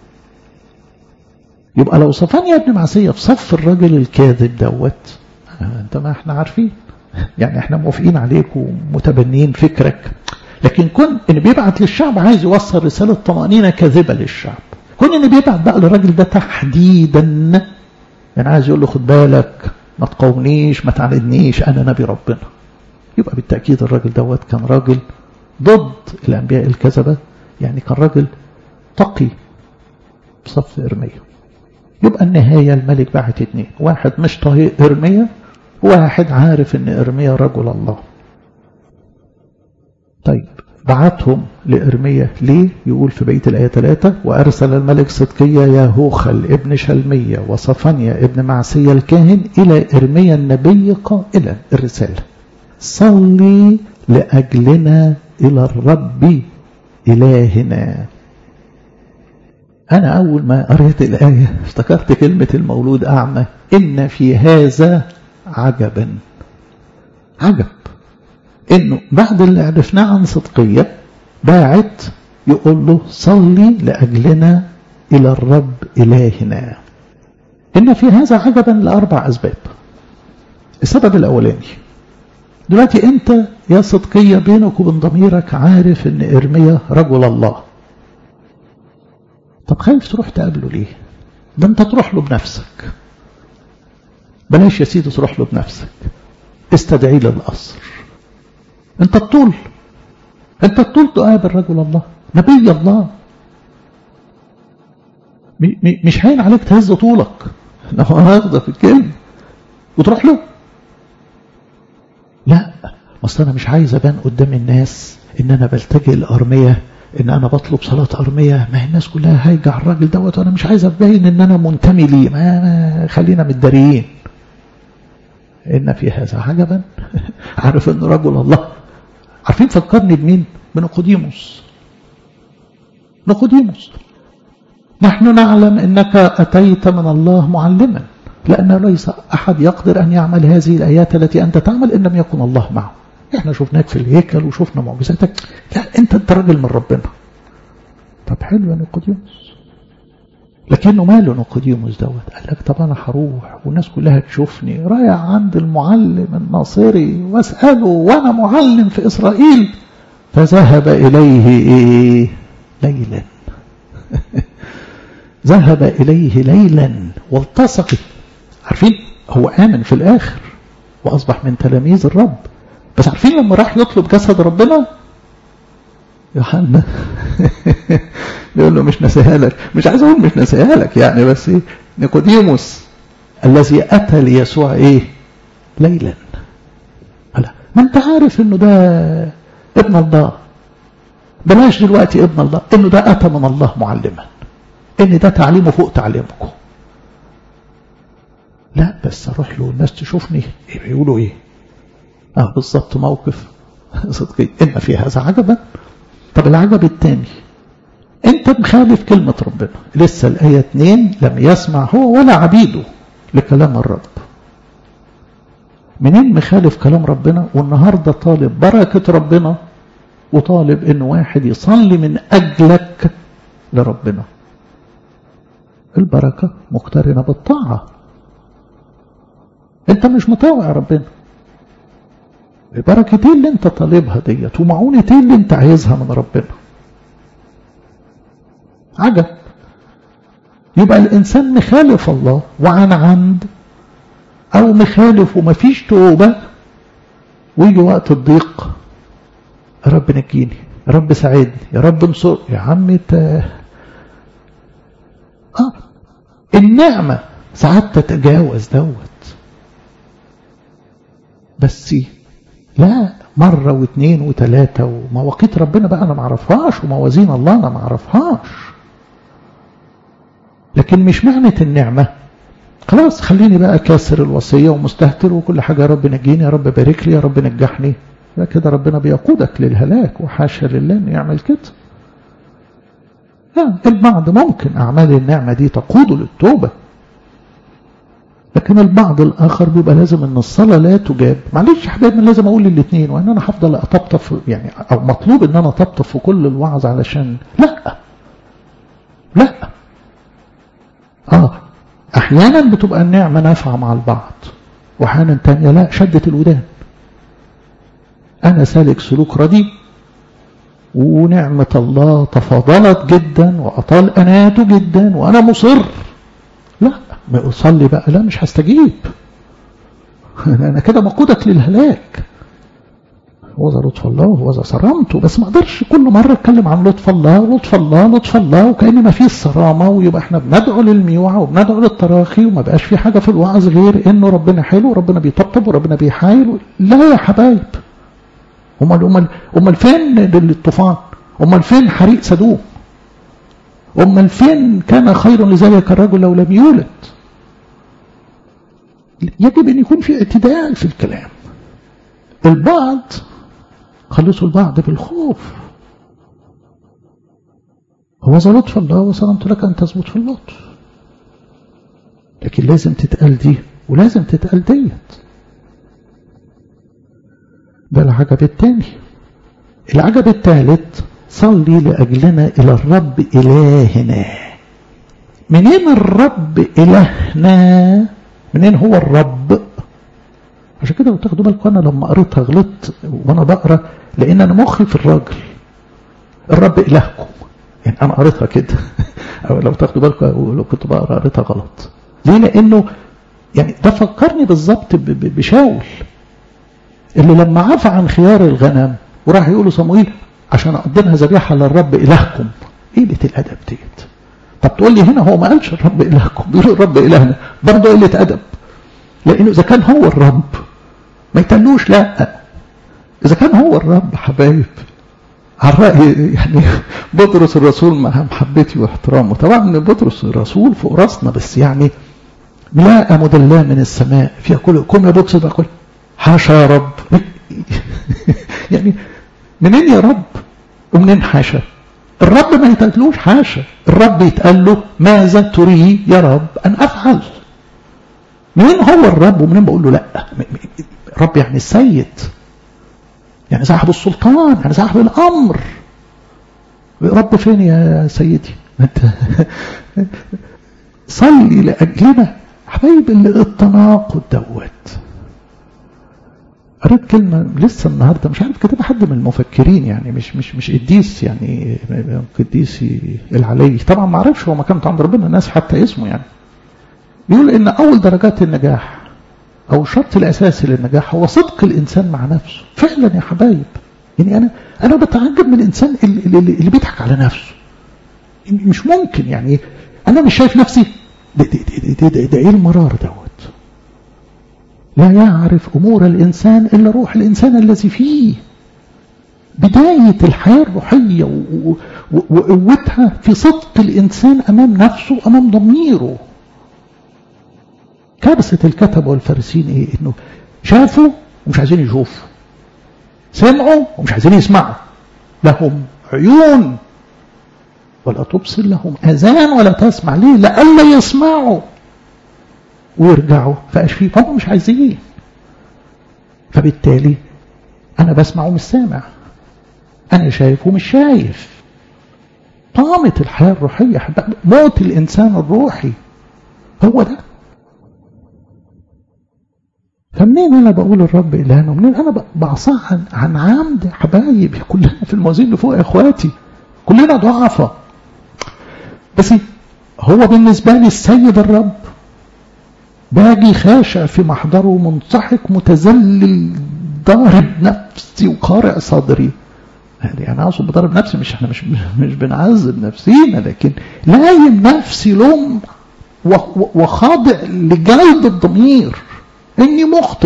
يبقى لو صفانيا ابن معسية في صف الرجل الكاذب دوت انت ما احنا عارفين يعني احنا موافقين عليك ومتبنيين فكرك لكن كون ان بيبعت للشعب عايز يوصل رسالة طمأنينة كاذبة للشعب كون ان بيبعت بقى للراجل ده تحديدا يعني عايز يقول له خد بالك ما تقاومنيش ما تعاندنيش انا نبي ربنا يبقى بالتأكيد الراجل دوت كان راجل ضد الأنبياء الكذبة يعني كان راجل تقي بصف إرميا يبقى النهاية الملك بعت اتنين واحد مش طايق إرميا واحد عارف ان إرميا رجل الله طيب بعتهم لإرميا ليه يقول في بيت الآية 3 وأرسل الملك صدقية ياهوخل ابن شلمية وصفانيا ابن معسية الكاهن إلى إرميا النبي قائلا الرسالة صلي لأجلنا إلى الرب إلهنا أنا أول ما قريت الآية افتكرت كلمة المولود أعمى إن في هذا عجبا عجب إنه بعد اللي عرفناه عن صدقية باعت يقول له صلي لأجلنا إلى الرب إلهنا إن في هذا عجبا لأربع أسباب السبب الأولاني دلوقتي أنت يا صدقية بينك وبين ضميرك عارف إن إرميا رجل الله طب خايف تروح تقابله ليه ده أنت تروح له بنفسك بلاش يا سيدي تروح له بنفسك استدعيه للقصر انت الطول انت الطول تقابل رجل الله نبي الله مش هين عليك تهز طولك لو هاخده في الكلمة وتروح له لا اصل انا مش عايز ابان قدام الناس ان انا بلتجئ لارميه ان انا بطلب صلاه ارميه ما هي الناس كلها هايجه على الراجل دوت وانا مش عايز ابين ان انا منتمي ليه ما, ما خلينا متداريين ان في هذا عجبا عارف انه رجل الله عارفين فكرني بمين بنقوديموس نقوديموس نحن نعلم انك اتيت من الله معلما لأنه ليس أحد يقدر أن يعمل هذه الآيات التي أنت تعمل إن لم يكن الله معه إحنا شفناك في الهيكل وشفنا معجزاتك لا أنت أنت راجل من ربنا طب حلو يا نيقوديموس لكنه ماله نيقوديموس دوت قال لك طب أنا هروح والناس كلها تشوفني رايح عند المعلم الناصري واسأله وأنا معلم في إسرائيل فذهب إليه إيه ليلا ذهب إليه ليلا والتصق عارفين هو آمن في الآخر وأصبح من تلاميذ الرب بس عارفين لما راح يطلب جسد ربنا يوحنا يقول له مش نسيها لك مش عايز اقول مش نسيها لك يعني بس ايه نيقوديموس الذي اتى ليسوع ايه ليلا هلا ما انت عارف انه ده ابن الله بلاش دلوقتي ابن الله انه ده اتى من الله معلما ان ده تعليمه فوق تعليمكم لا بس اروح له الناس تشوفني إيه بيقولوا ايه اه بالظبط موقف صدقي ان في هذا عجبا طب العجب الثاني انت مخالف كلمة ربنا لسه الآية 2 لم يسمع هو ولا عبيده لكلام الرب منين مخالف كلام ربنا والنهاردة طالب بركة ربنا وطالب ان واحد يصلي من اجلك لربنا البركة مقترنة بالطاعة انت مش مطاوع ربنا البركة ايه اللي انت طالبها ديت ومعونة ايه اللي انت عايزها من ربنا عجب يبقى الانسان مخالف الله وعن عمد او مخالف ومفيش توبة ويجي وقت الضيق يا رب نجيني يا رب ساعدني يا رب انصر يا عم انت اه النعمة ساعات تتجاوز دوت بس لا مرة واثنين وثلاثة ومواقيت ربنا بقى أنا معرفهاش وموازين الله أنا معرفهاش لكن مش معنى النعمة خلاص خليني بقى كاسر الوصية ومستهتر وكل حاجة يا رب نجيني يا رب بارك لي يا رب نجحني لا كده ربنا بيقودك للهلاك وحاشا لله انه يعمل كده لا البعض ممكن أعمال النعمة دي تقوده للتوبة لكن البعض الآخر بيبقى لازم أن الصلاة لا تجاب معلش يا حبايبي لازم أقول الاثنين وأن أنا هفضل أطبطب يعني أو مطلوب أن أنا أطبطب في كل الوعظ علشان لا لا آه أحيانا بتبقى النعمة نافعة مع البعض وأحيانا تانية لا شدة الودان أنا سالك سلوك ردي ونعمة الله تفاضلت جدا وأطال أناته جدا وأنا مصر لا ما أصلي بقى لا مش هستجيب أنا كده بقودك للهلاك وذا لطف الله وذا صرامته بس ما اقدرش كل مرة اتكلم عن لطف الله لطف الله لطف الله وكأن ما فيه الصرامة ويبقى احنا بندعو للميوعة وبندعو للتراخي وما بقاش في حاجة في الوعظ غير انه ربنا حلو وربنا بيطبطب وربنا بيحايل لا يا حبايب امال امال امال فين الطوفان امال فين حريق سدوم امال فين كان خير لذلك الرجل لو لم يولد يجب ان يكون في اعتدال في الكلام البعض خلصوا البعض بالخوف هو ذا لطف الله وسلمت لك ان تثبت في اللطف لكن لازم تتقال دي ولازم تتقال ديت ده العجب الثاني العجب الثالث صلي لأجلنا إلى الرب إلهنا منين الرب إلهنا منين هو الرب عشان كده لو تاخدوا بالكم أنا لما قريتها غلطت وأنا بقرا لأن أنا مخي في الراجل الرب إلهكم يعني أنا قريتها كده أو لو تاخدوا بالكم لو كنت بقرا قريتها غلط ليه لأنه يعني ده فكرني بالظبط بشاول اللي لما عفى عن خيار الغنم وراح يقول له صموئيل عشان اقدمها ذبيحه للرب الهكم قله الادب ديت طب تقول لي هنا هو ما قالش الرب الهكم بيقول الرب الهنا برضه قله ادب لانه اذا كان هو الرب ما يتقالوش لا اذا كان هو الرب حبايب على الرأي يعني بطرس الرسول مع محبتي واحترامه طبعا بطرس الرسول فوق راسنا بس يعني ملاءة مدلاه من السماء فيها كل قم يا بطرس بقول حاشا يا رب يعني منين يا رب ومنين حاشا الرب ما يتقالوش حاشا الرب يتقال له ماذا تريد يا رب أن أفعل منين هو الرب ومنين بقول له لا الرب يعني السيد يعني صاحب السلطان يعني صاحب الأمر رب فين يا سيدي انت صلي لأجلنا حبايب التناقض دوت قريت كلمة لسه النهاردة مش عارف كتبها حد من المفكرين يعني مش مش مش قديس يعني قديس العلي طبعا ما اعرفش هو مكانته عند ربنا الناس حتى اسمه يعني بيقول ان اول درجات النجاح او الشرط الاساسي للنجاح هو صدق الانسان مع نفسه فعلا يا حبايب يعني انا انا بتعجب من الانسان اللي, اللي, اللي بيضحك على نفسه مش ممكن يعني انا مش شايف نفسي ده, ده, ده, ده, ده ايه المرار دوت لا يعرف أمور الإنسان إلا روح الإنسان الذي فيه بداية الحياة الروحية وقوتها في صدق الإنسان أمام نفسه أمام ضميره كارثة الكتب والفارسين إيه إنه شافوا ومش عايزين يشوفوا سمعوا ومش عايزين يسمعوا لهم عيون ولا تبصر لهم أذان ولا تسمع ليه لألا يسمعوا ويرجعوا فاش فيه هم مش عايزين فبالتالي انا بسمع ومش سامع انا شايف ومش شايف طامة الحياة الروحية موت الإنسان الروحي هو ده فمنين أنا بقول الرب إلهنا ومنين أنا بعصاه عن, عن عمد حبايبي كلنا في الموازين اللي فوق يا إخواتي كلنا ضعفة بس هو بالنسبة لي السيد الرب باجي خاشع في محضره منصحك متذلل ضارب نفسي وقارع صدري يعني انا اقصد بضرب نفسي مش احنا مش مش بنعذب نفسينا لكن لايم نفسي لوم وخاضع لجلد الضمير اني مخطئ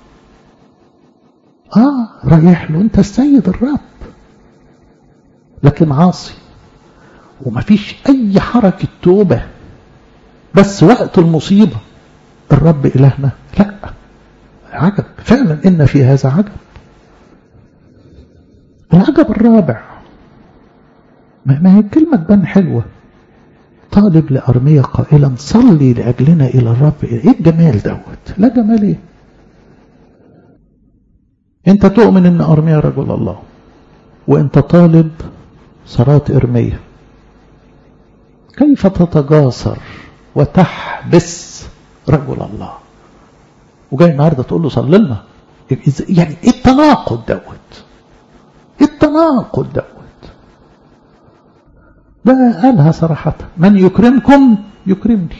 اه رايح له انت السيد الرب لكن عاصي ومفيش اي حركه توبه بس وقت المصيبه الرب إلهنا لا عجب فعلا إن في هذا عجب العجب الرابع ما هي الكلمة تبان حلوة طالب لأرمية قائلا صلي لأجلنا إلى الرب إيه الجمال دوت لا جمال إيه أنت تؤمن أن أرمية رجل الله وأنت طالب صلاة إرمية كيف تتجاسر وتحبس رجل الله وجاي النهارده تقول له صلي لنا يعني ايه التناقض دوت ايه التناقض دوت ده قالها صراحة من يكرمكم يكرمني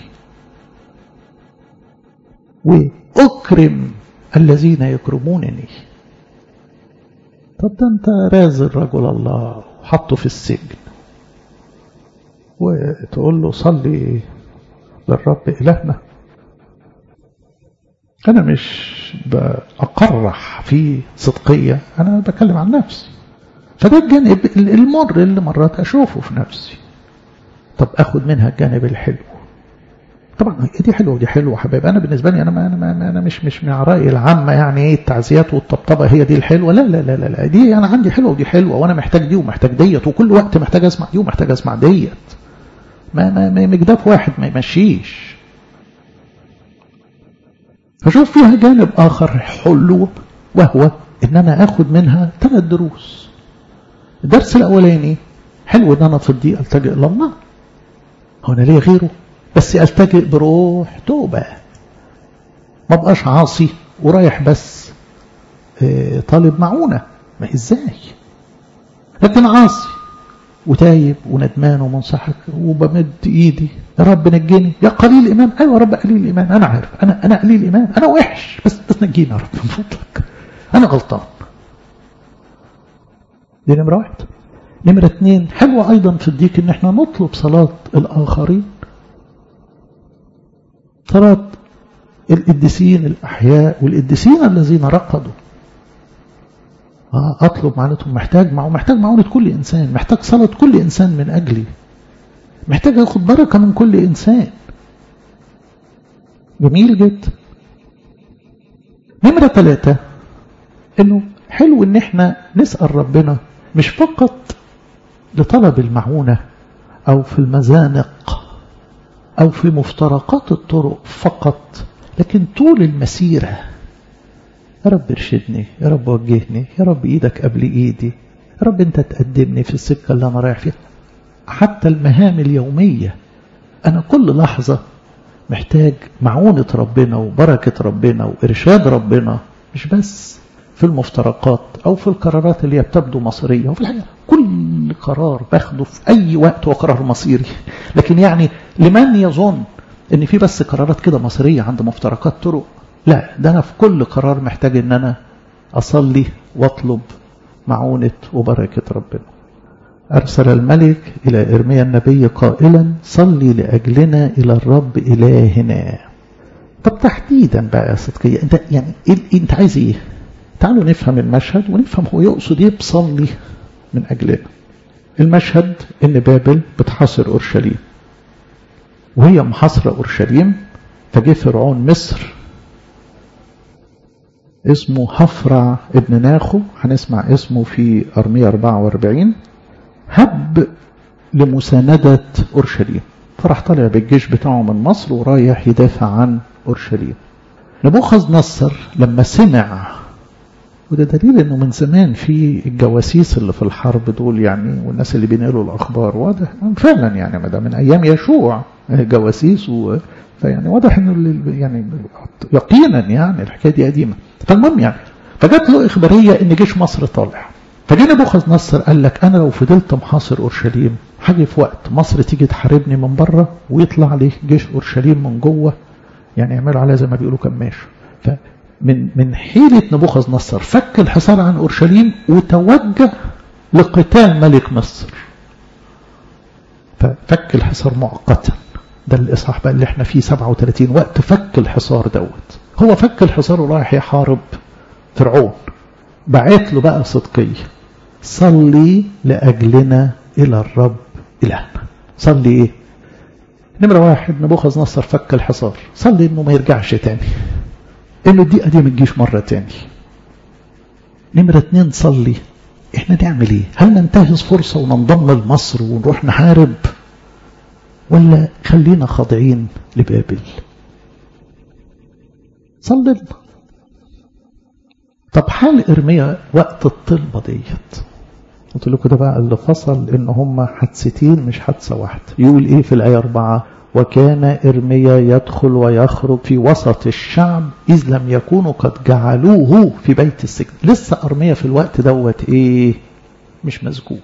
وأكرم الذين يكرمونني طب ده انت رازل رجل الله وحطه في السجن وتقول له صلي للرب إلهنا أنا مش بأقرح في صدقية أنا بكلم عن نفسي فده الجانب المر اللي مرات أشوفه في نفسي طب أخد منها الجانب الحلو طبعا دي حلوه ودي حلوه حبايب انا بالنسبه لي انا ما انا, ما انا مش مش من عرائي العامه يعني ايه التعزيات والطبطبه هي دي الحلوه لا لا لا لا, لا. دي انا عندي حلوه ودي حلوه وانا محتاج دي ومحتاج ديت وكل وقت محتاج اسمع دي ومحتاج اسمع ديت ما ما, ما مجداف واحد ما يمشيش فشوف فيها جانب اخر حلو وهو ان انا اخد منها ثلاث دروس الدرس الاولاني حلو ان انا في الضيق التجئ الى الله هو انا ليه غيره بس التجئ بروح توبه ما بقاش عاصي ورايح بس طالب معونه ما ازاي لكن عاصي وتايب وندمان ومنسحق وبمد ايدي يا رب نجيني يا قليل الايمان ايوه يا رب قليل الايمان انا عارف انا انا قليل الايمان انا وحش بس بس نجيني يا رب من فضلك انا غلطان دي نمره واحد نمره اثنين حلوه ايضا في الديك ان احنا نطلب صلاه الاخرين صلاه القديسين الاحياء والقديسين الذين رقدوا أطلب معونتهم محتاج معه محتاج معونة كل إنسان محتاج صلاة كل إنسان من أجلي محتاج أخذ بركة من كل إنسان جميل جدا نمرة ثلاثة إنه حلو إن إحنا نسأل ربنا مش فقط لطلب المعونة أو في المزانق أو في مفترقات الطرق فقط لكن طول المسيرة يا رب ارشدني يا رب وجهني يا رب ايدك قبل ايدي يا رب انت تقدمني في السكة اللي انا رايح فيها حتى المهام اليومية انا كل لحظة محتاج معونة ربنا وبركة ربنا وارشاد ربنا مش بس في المفترقات او في القرارات اللي هي بتبدو مصيرية وفي الحقيقة كل قرار باخده في اي وقت هو قرار مصيري لكن يعني لمن يظن ان في بس قرارات كده مصيرية عند مفترقات طرق لا ده أنا في كل قرار محتاج أن أنا أصلي وأطلب معونة وبركة ربنا أرسل الملك إلى إرميا النبي قائلا صلي لأجلنا إلى الرب إلهنا طب تحديدا بقى يا صدقية أنت يعني إيه أنت عايز إيه تعالوا نفهم المشهد ونفهم هو يقصد إيه بصلي من أجلنا المشهد إن بابل بتحاصر أورشليم وهي محاصرة أورشليم فجه فرعون مصر اسمه حفرع ابن ناخو هنسمع اسمه في أرمية 44 هب لمساندة أورشليم فراح طالع بالجيش بتاعه من مصر ورايح يدافع عن أورشليم نبوخذ نصر لما سمع وده دليل انه من زمان في الجواسيس اللي في الحرب دول يعني والناس اللي بينقلوا الاخبار واضح فعلا يعني ما ده من ايام يشوع جواسيس و فيعني واضح انه يعني يقينا يعني الحكايه دي قديمه فالمهم يعني فجات له اخباريه ان جيش مصر طالع فجينا نبوخذ نصر قال لك انا لو فضلت محاصر اورشليم هاجي في وقت مصر تيجي تحاربني من بره ويطلع لي جيش اورشليم من جوه يعني يعملوا عليها زي ما بيقولوا كماش فمن من حيله نبوخذ نصر فك الحصار عن اورشليم وتوجه لقتال ملك مصر ففك الحصار مؤقتا ده الإصحاح بقى اللي احنا فيه 37 وقت فك الحصار دوت هو فك الحصار ورايح يحارب فرعون بعت له بقى صدقية صلي لأجلنا إلى الرب إلهنا صلي إيه نمرة واحد نبوخذ نصر فك الحصار صلي إنه ما يرجعش تاني إنه الدقيقة دي ما تجيش مرة تاني نمرة اتنين صلي إحنا نعمل إيه هل ننتهز فرصة وننضم لمصر ونروح نحارب ولا خلينا خاضعين لبابل صلي لنا طب حال ارميا وقت الطلبة ديت قلت لكم ده بقى اللي فصل ان هم حادثتين مش حادثة واحدة يقول ايه في الآية أربعة وكان إرميا يدخل ويخرج في وسط الشعب إذ لم يكونوا قد جعلوه في بيت السجن لسه أرميا في الوقت دوت إيه مش مسجون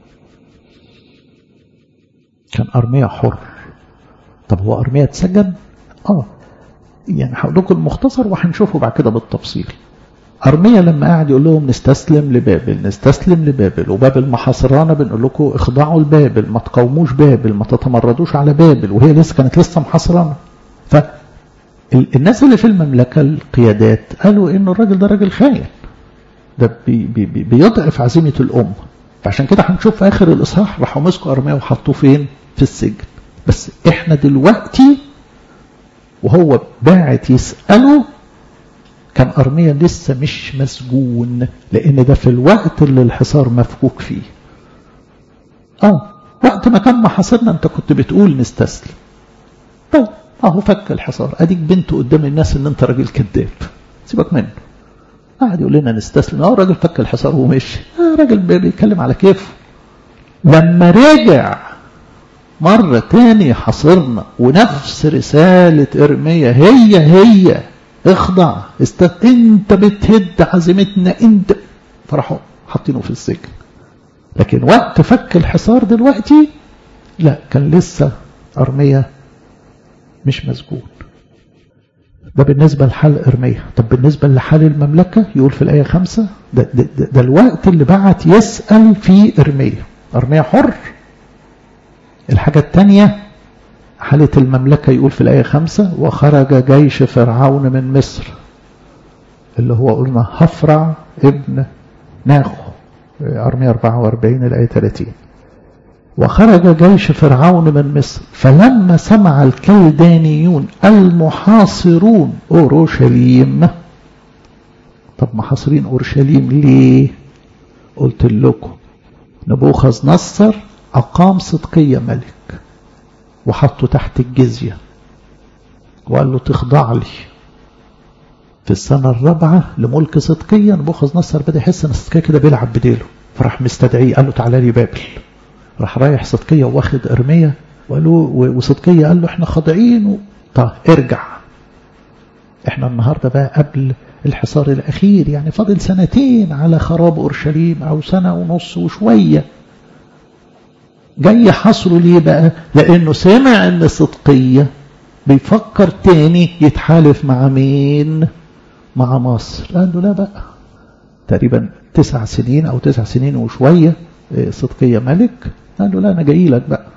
كان أرميا حر طب هو أرميا اتسجن آه يعني هقول لكم المختصر وهنشوفه بعد كده بالتفصيل أرميا لما قاعد يقول لهم نستسلم لبابل نستسلم لبابل وبابل محاصرانا بنقول لكم اخضعوا لبابل ما تقاوموش بابل ما تتمردوش على بابل وهي لسه كانت لسه محاصرانا فالناس اللي في المملكة القيادات قالوا إنه الراجل ده راجل خاين ده بي بي بي بيضعف عزيمة الأمة فعشان كده هنشوف في آخر الإصحاح راحوا مسكوا أرميا وحطوه فين في السجن بس إحنا دلوقتي وهو باعت يسأله كان أرميا لسه مش مسجون لأن ده في الوقت اللي الحصار مفكوك فيه آه وقت ما كان محاصرنا أنت كنت بتقول نستسلم طيب أهو فك الحصار أديك بنت قدام الناس إن أنت راجل كذاب سيبك منه قاعد يقول لنا نستسلم أهو راجل فك الحصار ومشي آه راجل بيتكلم على كيفه لما رجع مرة تاني حصرنا ونفس رسالة إرميا هي هي اخضع است... انت بتهد عزيمتنا انت فراحوا حاطينه في السجن لكن وقت فك الحصار دلوقتي لا كان لسه أرمية مش مسجون ده بالنسبة لحال إرمية طب بالنسبة لحال المملكة يقول في الآية خمسة ده, ده, ده, ده الوقت اللي بعت يسأل فيه إرمية أرمية حر الحاجة الثانية حالة المملكة يقول في الآية خمسة وخرج جيش فرعون من مصر اللي هو قلنا هفرع ابن ناخو أرمية 44 الآية 30 وخرج جيش فرعون من مصر فلما سمع الكلدانيون المحاصرون أورشليم طب محاصرين أورشليم ليه قلت لكم نبوخذ نصر أقام صدقية ملك وحطه تحت الجزية وقال له تخضع لي في السنة الرابعة لملك صدقية نبوخذ نصر بدأ يحس ان صدقية كده بيلعب بديله فراح مستدعيه قال له تعالى لي بابل راح رايح صدقية واخد ارمية وقال له وصدقية قال له احنا خاضعين و... طيب ارجع احنا النهاردة بقى قبل الحصار الأخير يعني فاضل سنتين على خراب أورشليم أو سنة ونص وشوية جاي حصره ليه بقى لأنه سمع أن صدقية بيفكر تاني يتحالف مع مين مع مصر قال له لا بقى تقريبا تسع سنين أو تسع سنين وشوية صدقية ملك قال له لا أنا جاي لك بقى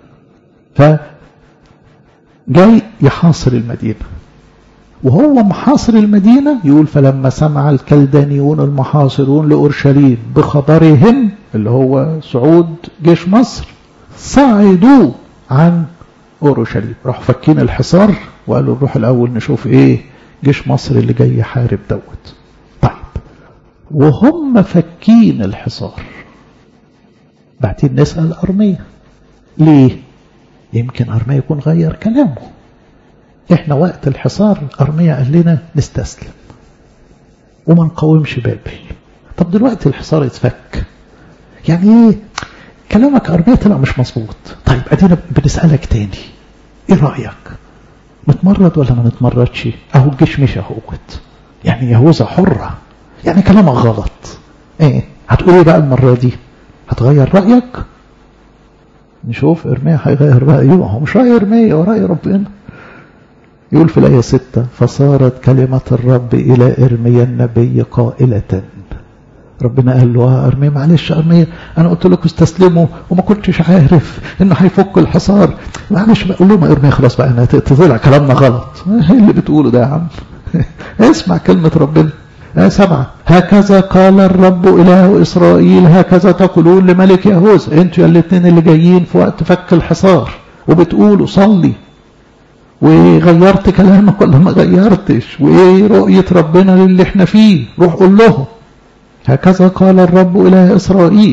فجاي يحاصر المدينة وهو محاصر المدينة يقول فلما سمع الكلدانيون المحاصرون لأورشليم بخبرهم اللي هو صعود جيش مصر صعدوا عن أورشليم راحوا فكين الحصار وقالوا نروح الأول نشوف إيه جيش مصر اللي جاي يحارب دوت طيب وهم فكين الحصار بعدين نسأل أرمية ليه يمكن أرمية يكون غير كلامه احنا وقت الحصار أرمية قال لنا نستسلم وما نقاومش بابل طب دلوقتي الحصار اتفك يعني ايه كلامك أرمية طلع مش مظبوط طيب ادينا بنسألك تاني ايه رأيك متمرد ولا ما نتمردش اهو الجيش مشي اهوت يعني يهوذا حرة يعني كلامك غلط ايه هتقول ايه بقى المرة دي هتغير رأيك نشوف ارميا هيغير رأيه هو مش رأي ارميا ورأي ربنا يقول في الآية ستة فصارت كلمة الرب إلى إرميا النبي قائلة ربنا قال له أرميا معلش أرميا أنا قلت لكم استسلموا وما كنتش عارف إنه هيفك الحصار معلش بقول لهم أرميا خلاص بقى أنا طلع كلامنا غلط إيه اللي بتقوله ده يا عم اسمع كلمة ربنا آية سبعة هكذا قال الرب إله إسرائيل هكذا تقولون لملك يهوذا انتوا يا الاثنين اللي جايين في وقت فك الحصار وبتقولوا صلي وغيرت كلامك ولا ما غيرتش وايه رؤية ربنا للي احنا فيه روح قول لهم هكذا قال الرب إله إسرائيل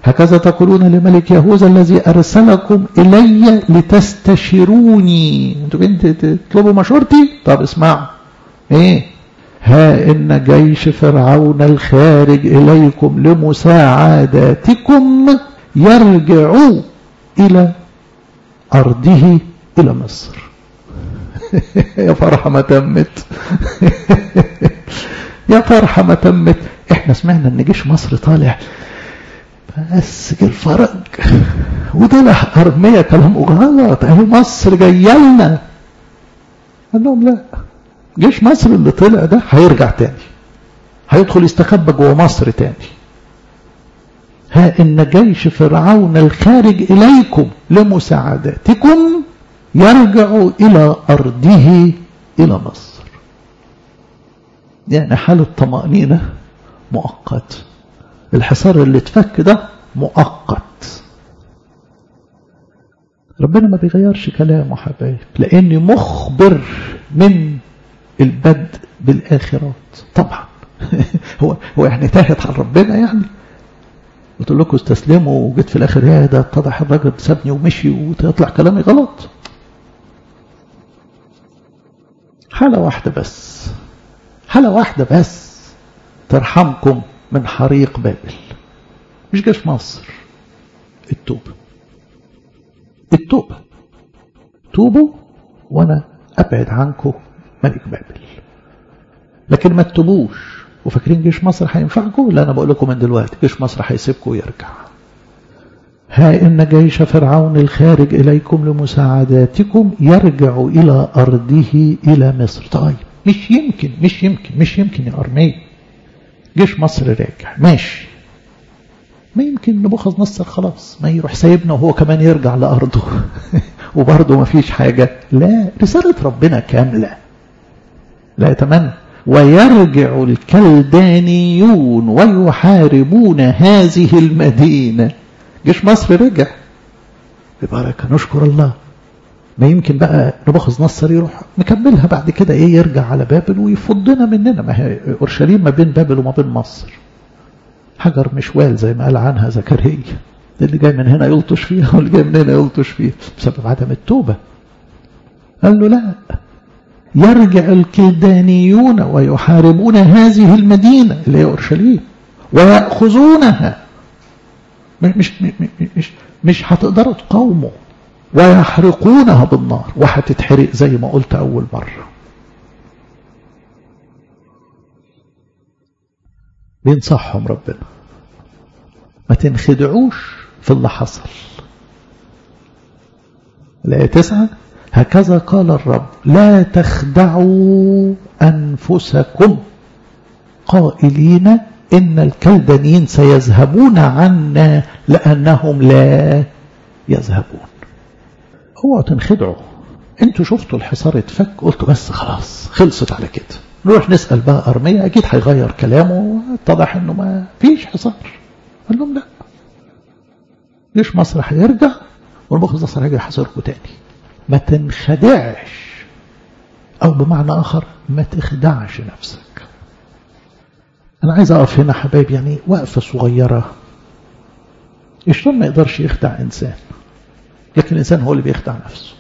هكذا تقولون لملك يهوذا الذي أرسلكم إلي لتستشيروني انتوا جايين تطلبوا مشورتي طب اسمعوا ايه ها إن جيش فرعون الخارج إليكم لمساعداتكم يرجع إلى أرضه إلى مصر يا فرحة ما تمت يا فرحة ما تمت احنا سمعنا ان جيش مصر طالع بس جه الفرج وطلع أرمية كلامه غلط اهي مصر جايه لنا قال لهم لا جيش مصر اللي طلع ده هيرجع تاني هيدخل يستخبى جوه مصر تاني ها إن جيش فرعون الخارج إليكم لمساعدتكم يرجع إلى أرضه إلى مصر يعني حالة طمأنينة مؤقت الحصار اللي اتفك ده مؤقت ربنا ما بيغيرش كلامه حبايب لأني مخبر من البدء بالآخرات طبعا هو هو يعني تاهت عن ربنا يعني قلت لكم استسلموا وجيت في الاخر يا ده اتضح الراجل سابني ومشي وتطلع كلامي غلط حالة واحدة بس حالة واحدة بس ترحمكم من حريق بابل مش جيش مصر التوبة التوبة توبوا وانا ابعد عنكم ملك بابل لكن ما تتوبوش وفاكرين جيش مصر هينفعكم لا انا بقول لكم من دلوقتي جيش مصر هيسيبكم ويرجع ها إن جيش فرعون الخارج إليكم لمساعداتكم يرجع إلى أرضه إلى مصر طيب مش يمكن مش يمكن مش يمكن يا أرمية جيش مصر راجع ماشي ما يمكن نبوخذ نصر خلاص ما يروح سايبنا وهو كمان يرجع لأرضه وبرضه ما فيش حاجة لا رسالة ربنا كاملة لا يتمنى ويرجع الكلدانيون ويحاربون هذه المدينة جيش مصر رجع ببركة نشكر الله ما يمكن بقى نبوخذ نصر يروح مكملها بعد كده ايه يرجع على بابل ويفضنا مننا ما هي اورشليم ما بين بابل وما بين مصر حجر مشوال زي ما قال عنها زكريا اللي جاي من هنا يلطش فيها واللي جاي من هنا يلطش فيها بسبب عدم التوبة قال له لا يرجع الكلدانيون ويحاربون هذه المدينة اللي هي أورشليم ويأخذونها مش مش مش مش هتقدروا تقاوموا ويحرقونها بالنار وهتتحرق زي ما قلت أول مرة بينصحهم ربنا ما تنخدعوش في اللي حصل الآية تسعة هكذا قال الرب لا تخدعوا أنفسكم قائلين إن الكلدانيين سيذهبون عنا لأنهم لا يذهبون اوعوا تنخدعوا انتوا شفتوا الحصار اتفك قلتوا بس خلاص خلصت على كده نروح نسأل بقى أرمية أكيد هيغير كلامه اتضح إنه ما فيش حصار قال لهم لا جيش مصر هيرجع والمخلص نصر هيرجع يحاصركم تاني ما تنخدعش أو بمعنى آخر ما تخدعش نفسك أنا عايز أقف هنا حبايب يعني وقفة صغيرة الشيطان ما يقدرش يخدع إنسان لكن الإنسان هو اللي بيخدع نفسه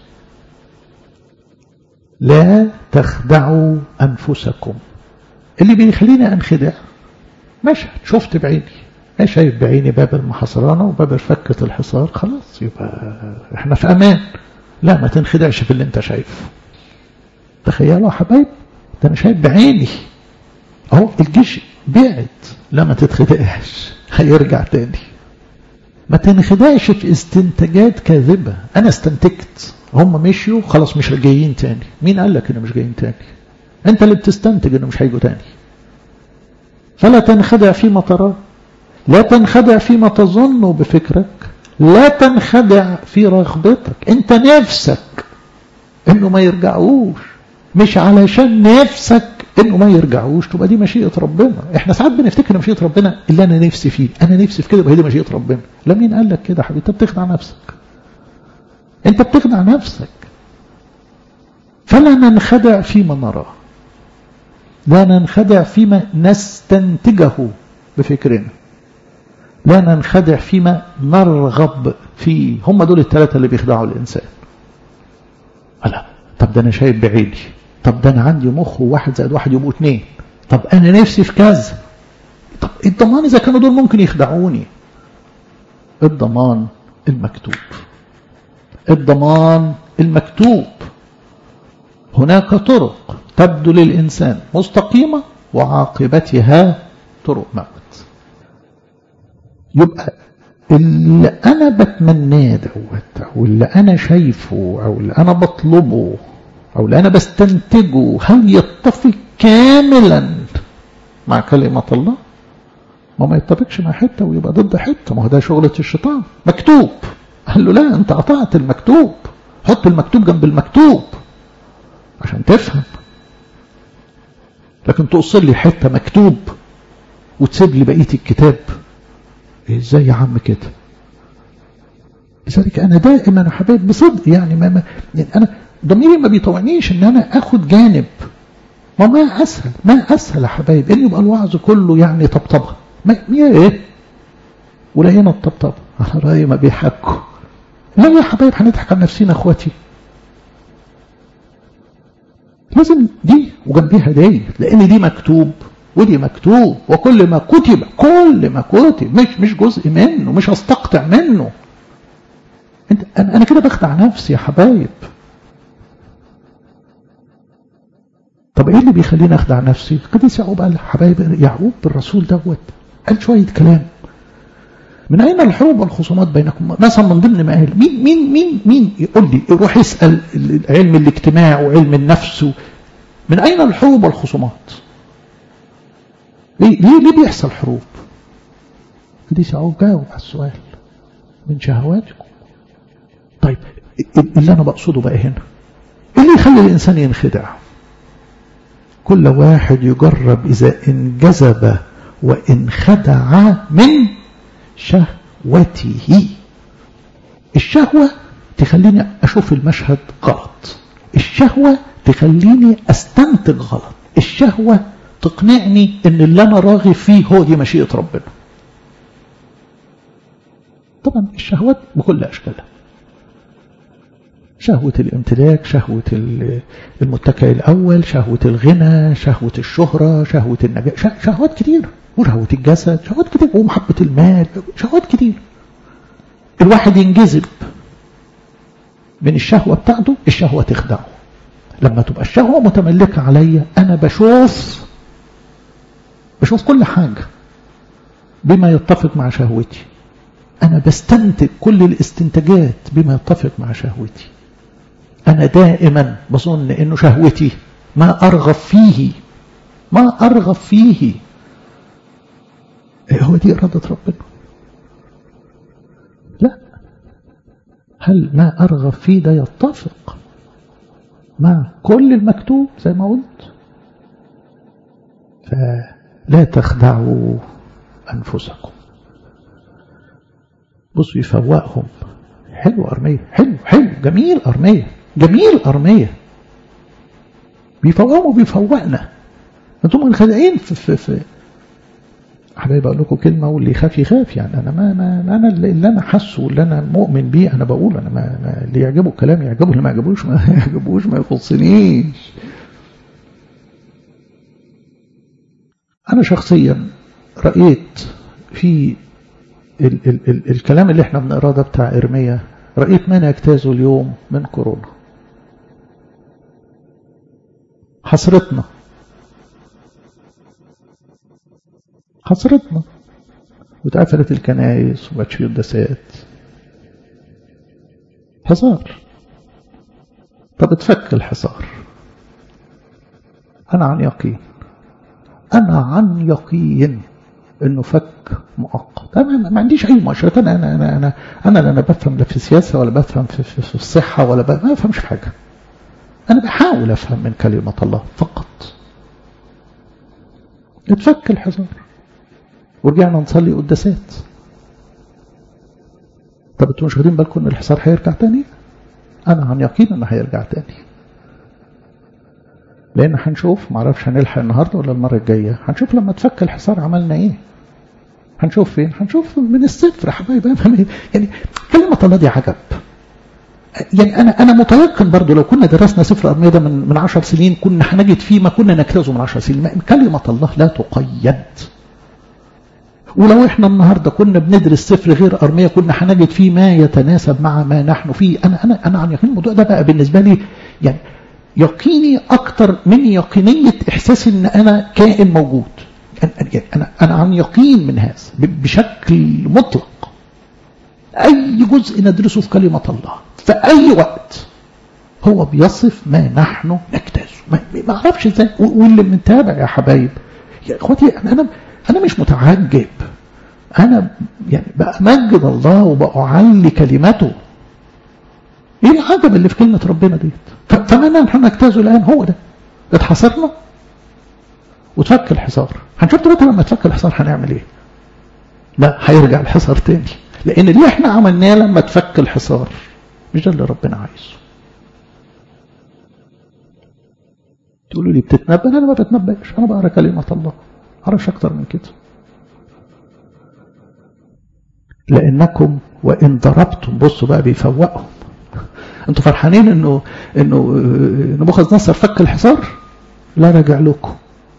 لا تخدعوا أنفسكم اللي بيخليني أنخدع مشهد شفت بعيني أنا شايف بعيني باب المحاصرانة وباب فكة الحصار خلاص يبقى احنا في أمان لا ما تنخدعش في اللي انت شايفه تخيلوا يا حبايب ده انا شايف بعيني اهو الجيش بعد لا ما تتخدعش هيرجع تاني ما تنخدعش في استنتاجات كاذبة انا استنتجت هم مشيوا خلاص مش جايين تاني مين قال لك انه مش جايين تاني انت اللي بتستنتج انه مش هيجوا تاني فلا تنخدع فيما تراه لا تنخدع فيما تظن بفكرك لا تنخدع في رغبتك انت نفسك انه ما يرجعوش مش علشان نفسك انه ما يرجعوش تبقى دي مشيئة ربنا احنا ساعات بنفتكر مشيئة ربنا اللي انا نفسي فيه انا نفسي في كده يبقى دي مشيئة ربنا لا مين قال لك كده يا حبيبي انت بتخدع نفسك انت بتخدع نفسك فلا ننخدع فيما نراه لا ننخدع فيما نستنتجه بفكرنا لا ننخدع فيما نرغب فيه هم دول الثلاثة اللي بيخدعوا الإنسان لا طب ده أنا شايف بعيني طب ده أنا عندي مخ وواحد زائد واحد يبقوا اتنين طب أنا نفسي في كذا طب الضمان إذا كانوا دول ممكن يخدعوني الضمان المكتوب الضمان المكتوب هناك طرق تبدو للإنسان مستقيمة وعاقبتها طرق موت يبقى اللي أنا بتمناه دوت أو اللي أنا شايفه أو اللي أنا بطلبه أو اللي أنا بستنتجه هل يتفق كاملا مع كلمة الله ما ما يتفقش مع حتة ويبقى ضد حتة ما هو ده شغلة الشيطان مكتوب قال له لا أنت قطعت المكتوب حط المكتوب جنب المكتوب عشان تفهم لكن توصل لي حتة مكتوب وتسيب لي بقية الكتاب ازاي يا عم كده لذلك انا دائما يا حبايب بصدق يعني ما, ما يعني انا ضميري ما بيطوعنيش ان انا اخد جانب ما ما اسهل ما اسهل يا حبايب ان يبقى الوعظ كله يعني طبطبه ما ايه ولقينا الطبطبه على رايي ما بيحكوا لا يا حبايب هنضحك على نفسينا اخواتي لازم دي وجنبيها دي لان دي مكتوب ودي مكتوب وكل ما كتب كل ما كتب مش مش جزء منه مش هستقطع منه انت انا انا كده بخدع نفسي يا حبايب طب ايه اللي بيخليني اخدع نفسي قديس يعقوب قال حبايب يعقوب بالرسول دوت قال شويه كلام من اين الحروب والخصومات بينكم مثلا من ضمن ما قال مين مين مين مين يقول لي روح اسال علم الاجتماع وعلم النفس من اين الحروب والخصومات ليه ليه ليه بيحصل حروب قديس يعقوب جاوب على السؤال من شهواتكم طيب اللي انا بقصده بقى هنا ايه اللي يخلي الانسان ينخدع كل واحد يجرب اذا انجذب وانخدع من شهوته الشهوة تخليني أشوف المشهد غلط الشهوة تخليني أستنتج غلط الشهوة تقنعني ان اللي انا راغب فيه هو دي مشيئة ربنا طبعا الشهوات بكل اشكالها شهوة الامتلاك شهوة المتكئ الأول شهوة الغنى شهوة الشهرة شهوة النجاة شهوات كتير وشهوة الجسد شهوات كتير ومحبة المال شهوات كتير الواحد ينجذب من الشهوة بتاعته الشهوة تخدعه لما تبقى الشهوة متملكة عليا أنا بشوف بشوف كل حاجة بما يتفق مع شهوتي أنا بستنتج كل الاستنتاجات بما يتفق مع شهوتي أنا دائما بظن أنه شهوتي ما أرغب فيه ما أرغب فيه هو دي إرادة ربنا لا هل ما أرغب فيه ده يتفق مع كل المكتوب زي ما قلت فلا تخدعوا أنفسكم بصوا يفوقهم حلو أرمية حلو حلو جميل أرمية جميل أرمية بيفوقهم وبيفوقنا انتم منخدعين في, في, في حبايبي اقول لكم كلمه واللي يخاف يخاف يعني انا ما, ما انا اللي انا حاسه واللي انا مؤمن بيه انا بقول انا ما, ما اللي يعجبه الكلام يعجبه اللي ما يعجبوش ما يعجبوش ما يخصنيش انا شخصيا رايت في ال ال ال الكلام اللي احنا بنقراه ده بتاع ارميا رايت من يجتازوا اليوم من كورونا حسرتنا حصرتنا واتقفلت الكنائس وبقت في قداسات حصار طب اتفك الحصار انا عن يقين انا عن يقين انه فك مؤقت انا ما عنديش اي مؤشرات انا انا انا انا انا لا انا بفهم لا في السياسه ولا بفهم في, في, في الصحه ولا ما بفهمش في حاجه انا بحاول افهم من كلمه الله فقط اتفك الحصار ورجعنا نصلي قداسات طب انتوا مش واخدين بالكم ان الحصار هيرجع تاني انا عن يقين انه هيرجع تاني لان هنشوف معرفش هنلحق النهارده ولا المره الجايه هنشوف لما تفك الحصار عملنا ايه هنشوف فين هنشوف من الصفر يا حبايبي يعني كلمة الله دي عجب يعني أنا أنا متيقن برضو لو كنا درسنا سفر أرمية ده من من 10 سنين كنا هنجد فيه ما كنا نكتزه من 10 سنين كلمة الله لا تقيد ولو احنا النهارده كنا بندرس سفر غير أرمية كنا هنجد فيه ما يتناسب مع ما نحن فيه أنا أنا أنا عن يقين الموضوع ده بقى بالنسبة لي يعني يقيني أكتر من يقينية إحساس إن أنا كائن موجود أنا أنا عن يقين من هذا بشكل مطلق أي جزء ندرسه في كلمة الله في أي وقت هو بيصف ما نحن نجتازه ما أعرفش إزاي واللي متابع يا حبايب يا إخواتي أنا أنا مش متعجب أنا يعني بأمجد الله وبأعلي كلمته إيه العجب اللي في كلمة ربنا ديت فما نحن نجتازه الآن هو ده اتحصرنا وتفك الحصار هنشوف دلوقتي لما تفك الحصار هنعمل ايه لا هيرجع الحصار تاني لان اللي احنا عملناه لما تفك الحصار مش ده اللي ربنا عايزه تقولوا لي بتتنبأ انا ما بتنبأش انا بقرا كلمة الله اعرفش اكتر من كده لانكم وان ضربتم بصوا بقى بيفوقهم انتوا فرحانين انه انه نبوخذ نصر فك الحصار لا رجع لكم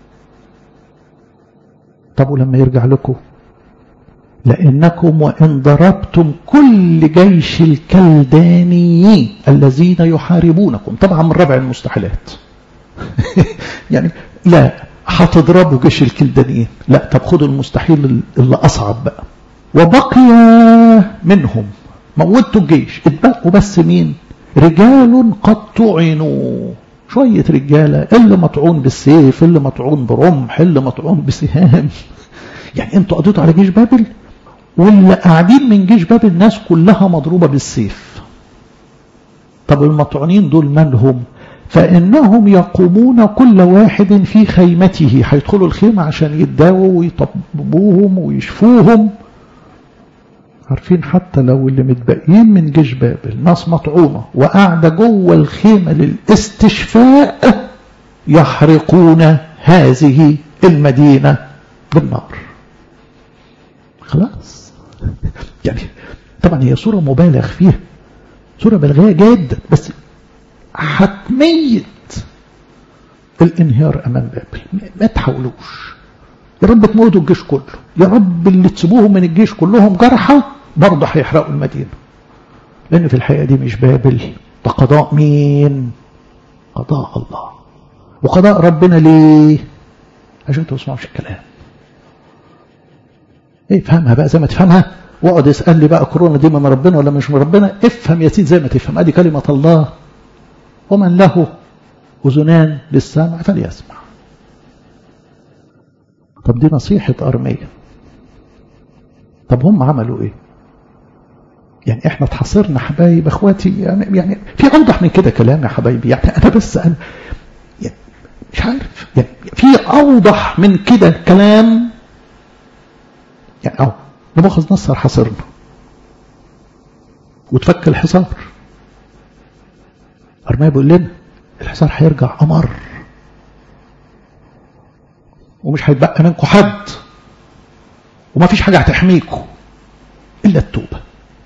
طب ولما يرجع لكم لأنكم وإن ضربتم كل جيش الكلدانيين الذين يحاربونكم طبعا من ربع المستحيلات يعني لا هتضربوا جيش الكلدانيين لا طب خدوا المستحيل اللي أصعب بقى وبقي منهم موتوا الجيش اتبقوا بس مين رجال قد طعنوا شوية رجالة اللي مطعون بالسيف اللي مطعون برمح اللي مطعون بسهام يعني انتوا قضيتوا على جيش بابل واللي قاعدين من جيش بابل الناس كلها مضروبة بالسيف طب المطعونين دول من هم فإنهم يقومون كل واحد في خيمته هيدخلوا الخيمة عشان يتداووا ويطببوهم ويشفوهم عارفين حتى لو اللي متبقيين من جيش بابل ناس مطعونة وقاعدة جوه الخيمة للاستشفاء يحرقون هذه المدينة بالنار خلاص يعني طبعا هي صورة مبالغ فيها صورة بلغية جدا بس حتمية الانهيار امام بابل ما تحاولوش يا رب تموتوا الجيش كله يا رب اللي تسيبوهم من الجيش كلهم جرحى برضه هيحرقوا المدينة لأن في الحقيقة دي مش بابل ده قضاء مين قضاء الله وقضاء ربنا ليه عشان تسمعوش الكلام ايه فهمها بقى زي ما تفهمها واقعد اسال لي بقى كورونا دي من ربنا ولا مش من ربنا افهم يا سيدي زي ما تفهم ادي كلمه الله ومن له اذنان للسمع فليسمع طب دي نصيحه ارميه طب هم عملوا ايه يعني احنا اتحصرنا حبايب اخواتي يعني, يعني في اوضح من كده كلام يا حبايبي يعني انا بس انا يعني مش عارف يعني في اوضح من كده كلام يعني اهو نبوخذ نصر حصرنا وتفك الحصار ارميا بيقول لنا الحصار هيرجع امر ومش هيتبقى منكم حد وما فيش حاجه هتحميكم الا التوبه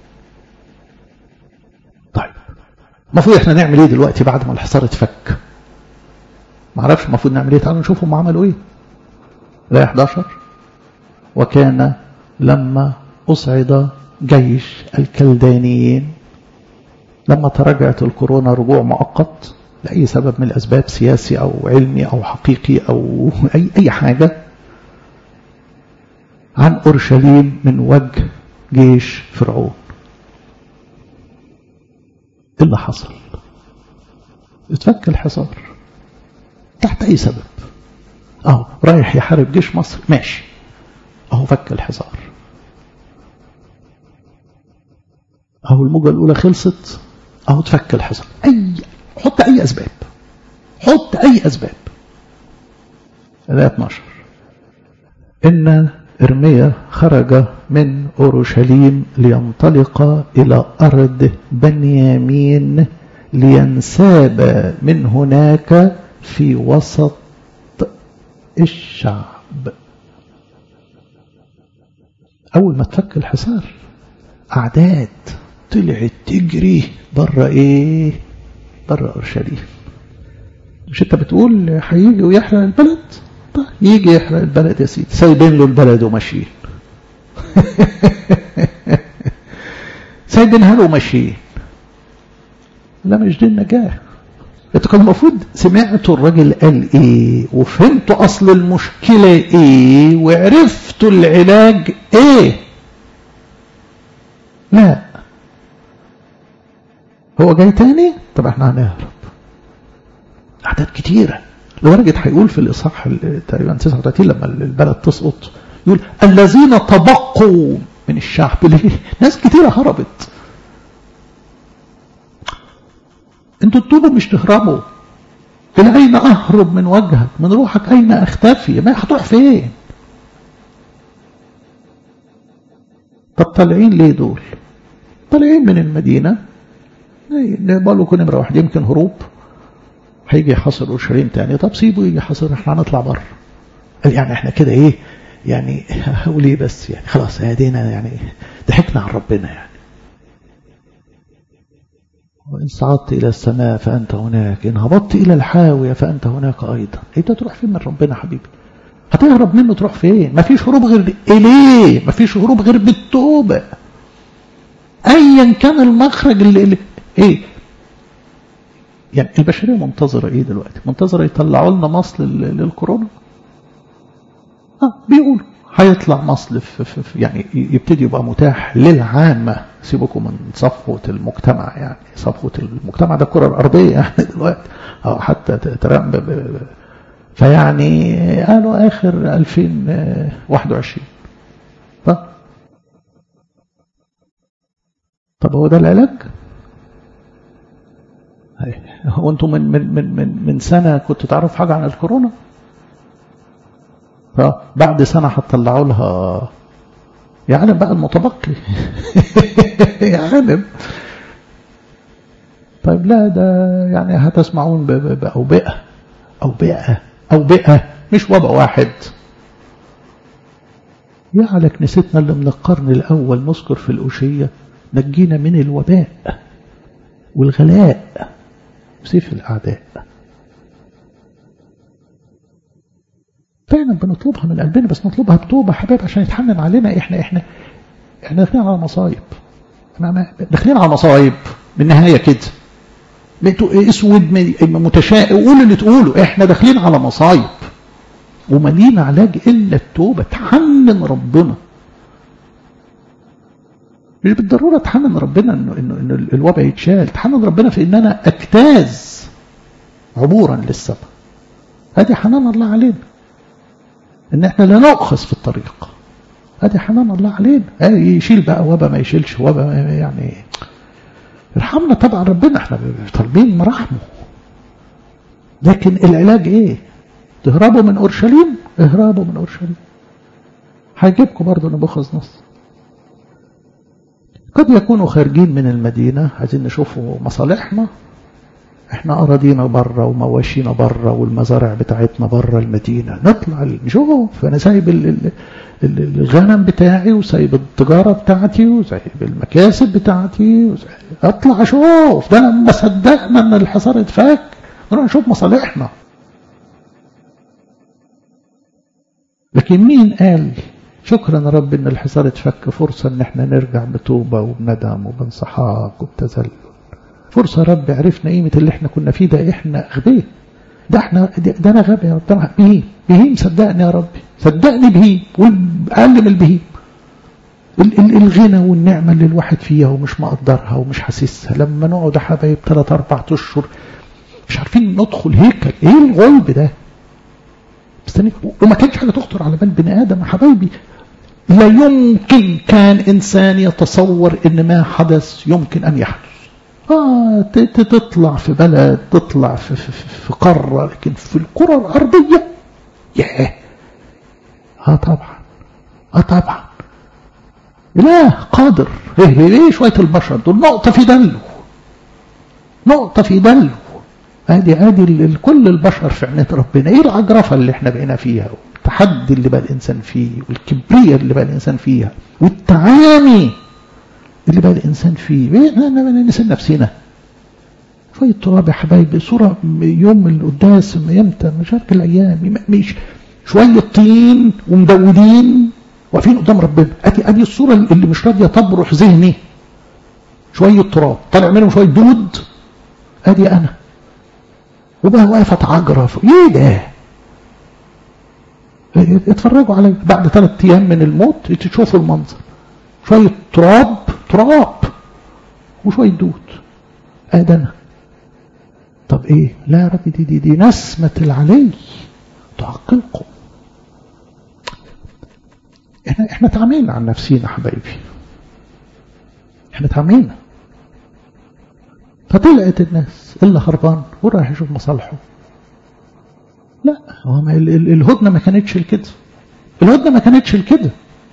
طيب المفروض احنا نعمل ايه دلوقتي بعد ما الحصار اتفك ما اعرفش المفروض نعمل ايه تعالوا نشوف هم عملوا ايه لا 11 وكان لما أصعد جيش الكلدانيين لما تراجعت الكورونا رجوع مؤقت لأي سبب من الأسباب سياسي أو علمي أو حقيقي أو أي, أي حاجة عن أورشليم من وجه جيش فرعون إيه اللي حصل اتفك الحصار تحت أي سبب أهو رايح يحارب جيش مصر ماشي أهو فك الحصار أهو الموجة الأولى خلصت أهو تفك الحصار أي حط أي أسباب حط أي أسباب الآية 12 إن إرميا خرج من أورشليم لينطلق إلى أرض بنيامين لينساب من هناك في وسط الشعب أول ما تفك الحصار أعداد طلعت تجري بره إيه بره أورشليم مش أنت بتقول هيجي ويحرق البلد طيب يجي يحرق البلد يا سيدي سايبين له البلد وماشيين سايبينها له وماشيين لا مش دي النجاة انتوا كان المفروض سمعتوا الراجل قال ايه وفهمتوا اصل المشكلة ايه وعرفتوا العلاج ايه لا هو جاي تاني طب احنا هنهرب اعداد كتيرة لدرجة هيقول في الاصحاح تقريبا 39 لما البلد تسقط يقول الذين تبقوا من الشعب ليه ناس كتيرة هربت انتوا تتوبوا مش تهربوا الى اين اهرب من وجهك من روحك اين اختفي ما هتروح فين طب طالعين ليه دول طالعين من المدينة نقبلوا كل نمرة واحد يمكن هروب هيجي يحاصر اورشليم تاني طب سيبوا يجي يحاصر احنا هنطلع بره يعني احنا كده ايه يعني هقول ايه بس يعني خلاص هدينا يعني ضحكنا عن ربنا يعني وإن صعدت إلى السماء فأنت هناك إن هبطت إلى الحاوية فأنت هناك أيضا أنت تروح فين من ربنا حبيبي هتهرب منه تروح فين مفيش هروب غير إليه مفيش هروب غير بالتوبة أيا كان المخرج اللي, اللي إيه يعني البشرية منتظرة إيه دلوقتي منتظرة يطلعوا لنا مصل للكورونا آه بيقولوا هيطلع مصل في, في, في يعني يبتدي يبقى متاح للعامة سيبكم من صفوة المجتمع يعني صفوة المجتمع ده الكرة الأرضية يعني دلوقتي أو حتى ترامب فيعني قالوا آخر 2021 ف طب هو ده العلاج؟ هو انتم من من من من من سنة كنتوا تعرفوا حاجة عن الكورونا؟ فبعد سنة هتطلعوا لها يا عالم بقى المتبقي يا عالم طيب لا ده يعني هتسمعون بأوبئة أوبئة أوبئة مش وباء واحد يا على كنيستنا اللي من القرن الأول نذكر في الأوشية نجينا من الوباء والغلاء وسيف الأعداء فعلا بنطلبها من قلبنا بس نطلبها بتوبه حبايب عشان يتحنن علينا احنا احنا احنا داخلين على مصايب داخلين على مصايب بالنهايه كده انتوا اسود متشائم قولوا اللي تقولوا احنا داخلين على مصايب ومالين علاج الا التوبه تحنن ربنا مش بالضروره تحنن ربنا انه انه انه الوباء يتشال تحنن ربنا في ان انا اجتاز عبورا للسماء هذه حنان الله علينا ان احنا لا نؤخذ في الطريق ادي حنان الله علينا يشيل بقى وبا ما يشيلش وبا يعني ارحمنا طبعا ربنا احنا طالبين مراحمه لكن العلاج ايه تهربوا من اورشليم اهربوا من اورشليم هيجيبكم برضه نبوخذ نصر قد يكونوا خارجين من المدينة عايزين نشوفوا مصالحنا احنا اراضينا بره ومواشينا بره والمزارع بتاعتنا بره المدينه نطلع نشوف انا سايب الغنم بتاعي وسايب التجاره بتاعتي وسايب المكاسب بتاعتي اطلع اشوف ده انا ما صدقنا ان الحصار اتفك نروح نشوف مصالحنا لكن مين قال شكرا يا رب ان الحصار اتفك فرصه ان احنا نرجع بتوبه وبندم وبانسحاق وبتذلل فرصة رب عرفنا قيمة اللي احنا كنا فيه ده احنا اغبياء ده احنا ده انا غبي يا رب ده بهيم بهيم صدقني يا ربي صدقني بهيم واقل من البهيم الغنى والنعمة اللي الواحد فيها ومش مقدرها ومش حاسسها لما نقعد يا حبايب ثلاث أربع أشهر مش عارفين ندخل هيكل ايه الغلب ده مستني وما كانش حاجة تخطر على بال بني آدم يا حبايبي لا يمكن كان إنسان يتصور إن ما حدث يمكن أن يحدث آه تطلع في بلد تطلع في, في, في قارة لكن في الكرة الأرضية ياه آه طبعا آه طبعا لا قادر ايه ايه شوية البشر دول نقطة في دلو نقطة في دلو ادي ادي كل البشر في عناية ربنا ايه العجرفة اللي احنا بقينا فيها والتحدي اللي بقى الإنسان فيه والكبرية اللي بقى الإنسان فيها والتعامي اللي بقى الإنسان فيه نسأل نفسنا شوية تراب يا حبايبي صورة يوم القداس امتى مش عارف الأيام مش شوية طين ومدودين واقفين قدام ربنا ادي ادي الصورة اللي مش راضية تبرح ذهني شوية تراب طالع منهم شوية دود ادي انا وبقى واقف اتعجرف ايه ده اتفرجوا علي بعد ثلاث ايام من الموت تشوفوا المنظر شوية تراب تراب وشوية دود ادي انا طب ايه لا يا ربي دي دي, دي نسمة العلي تعقلكم احنا احنا تعمينا عن نفسينا حبايبي احنا تعمينا فطلعت الناس اللي هربان ورايح يشوف مصالحه لا هو ما ال ال الهدنة ما كانتش الكده الهدنة ما كانتش الكده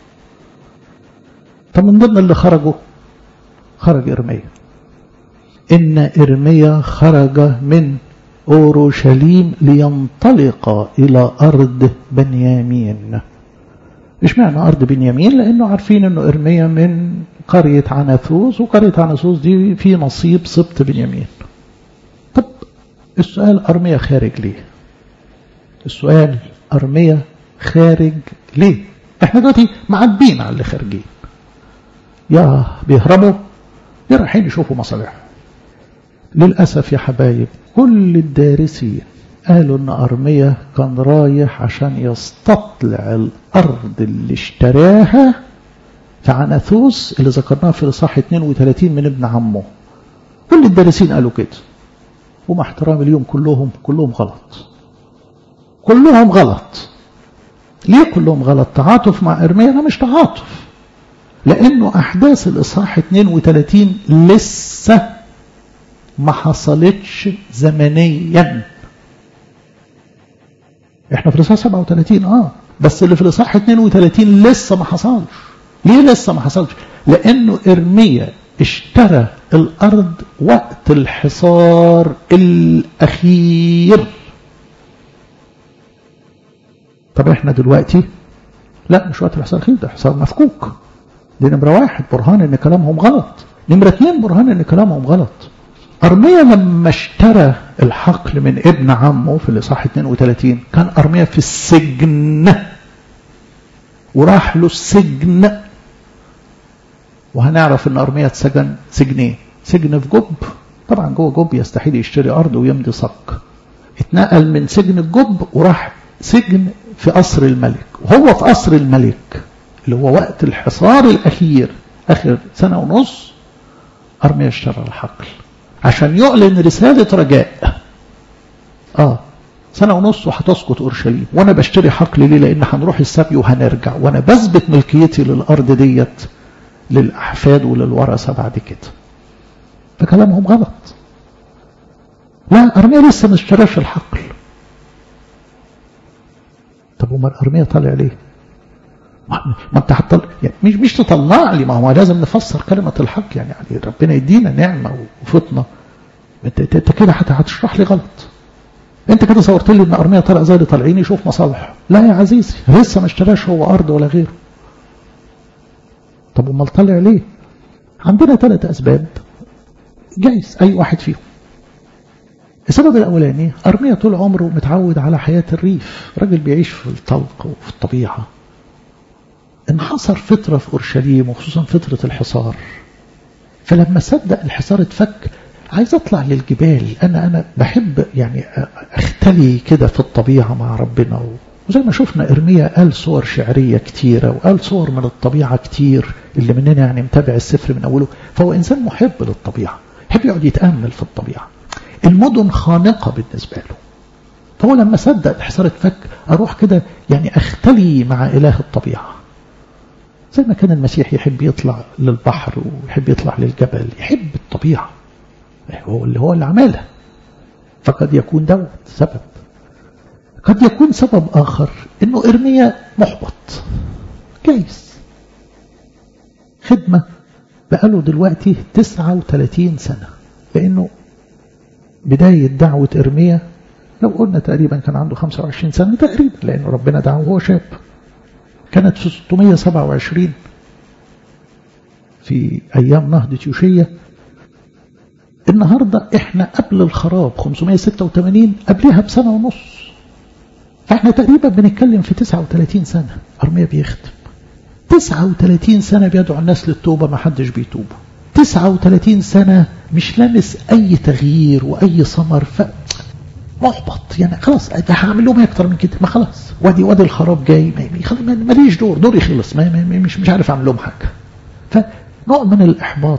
طب من ضمن اللي خرجوا خرج إرميا إن إرميا خرج من أورشليم لينطلق إلى أرض بنيامين إيش معنى أرض بنيامين لأنه عارفين أنه إرميا من قرية عناثوس وقرية عناثوس دي في نصيب سبط بنيامين طب السؤال أرميا خارج ليه السؤال أرميا خارج ليه احنا دلوقتي معبين على اللي خارجين يا بيهربوا يا رايحين يشوفوا مصالحهم للأسف يا حبايب كل الدارسين قالوا ان أرميا كان رايح عشان يستطلع الأرض اللي اشتراها في عناثوس اللي ذكرناها في الإصحاح 32 من ابن عمه كل الدارسين قالوا كده ومع احترام اليوم كلهم كلهم غلط كلهم غلط ليه كلهم غلط تعاطف مع إرميا أنا مش تعاطف لأنه أحداث الإصحاح 32 لسه ما حصلتش زمنيا احنا في الإصحاح 37 اه بس اللي في الإصحاح 32 لسه ما حصلش ليه لسه ما حصلش لأنه إرميا اشترى الأرض وقت الحصار الأخير طب احنا دلوقتي لا مش وقت الحصار الأخير ده حصار مفكوك دي نمرة واحد برهان ان كلامهم غلط نمرة اثنين برهان ان كلامهم غلط أرميا لما اشترى الحقل من ابن عمه في الإصحاح 32 كان أرميا في السجن وراح له السجن وهنعرف ان أرميا اتسجن سجنين سجن في جب طبعا جوه جب يستحيل يشتري أرض ويمضي صك اتنقل من سجن الجب وراح سجن في قصر الملك وهو في قصر الملك اللي هو وقت الحصار الأخير آخر سنة ونص أرميا اشترى الحقل عشان يعلن رسالة رجاء آه سنة ونص وهتسقط أورشليم وأنا بشتري حقل ليه لأن هنروح السبي وهنرجع وأنا بثبت ملكيتي للأرض ديت للأحفاد وللورثة بعد كده فكلامهم غلط لا أرميا لسه ما اشتراش الحقل طب وما أرميا طالع ليه ما انت هتطلع يعني مش مش تطلع لي ما هو لازم نفسر كلمة الحق يعني, يعني ربنا يدينا نعمة وفطنة انت, انت كده هتشرح لي غلط انت كده صورت لي ان ارميا طلع زي اللي طالعين يشوف مصالح لا يا عزيزي لسه ما اشتراش هو ارض ولا غيره طب امال طلع ليه عندنا ثلاث اسباب جايز اي واحد فيهم السبب الاولاني ارميا طول عمره متعود على حياة الريف راجل بيعيش في الطلق وفي الطبيعة انحصر فترة في أورشليم وخصوصا فترة الحصار فلما صدق الحصار اتفك عايز اطلع للجبال انا انا بحب يعني اختلي كده في الطبيعة مع ربنا وزي ما شفنا ارميا قال صور شعرية كتيرة وقال صور من الطبيعة كتير اللي مننا يعني متابع السفر من اوله فهو انسان محب للطبيعة يحب يقعد يتأمل في الطبيعة المدن خانقة بالنسبة له فهو لما صدق الحصار اتفك اروح كده يعني اختلي مع اله الطبيعة زي ما كان المسيح يحب يطلع للبحر ويحب يطلع للجبل يحب الطبيعة هو اللي هو اللي عملها فقد يكون دوت سبب قد يكون سبب آخر انه ارميا محبط جايز خدمة بقاله دلوقتي 39 سنة لانه بداية دعوة ارميا لو قلنا تقريبا كان عنده 25 سنة تقريبا لأن ربنا دعاه وهو شاب كانت في 627 في أيام نهضة يوشية النهاردة احنا قبل الخراب 586 قبلها بسنة ونص فاحنا تقريبا بنتكلم في 39 سنة أرمية بيختم 39 سنة بيدعو الناس للتوبة ما حدش بيتوب 39 سنة مش لامس أي تغيير وأي ثمر ف محبط يعني خلاص هعمل لهم اكتر من كده ما خلاص وادي وادي الخراب جاي ماليش دور دوري خلص ما ما مش مش عارف اعمل لهم حاجه فنوع من الاحباط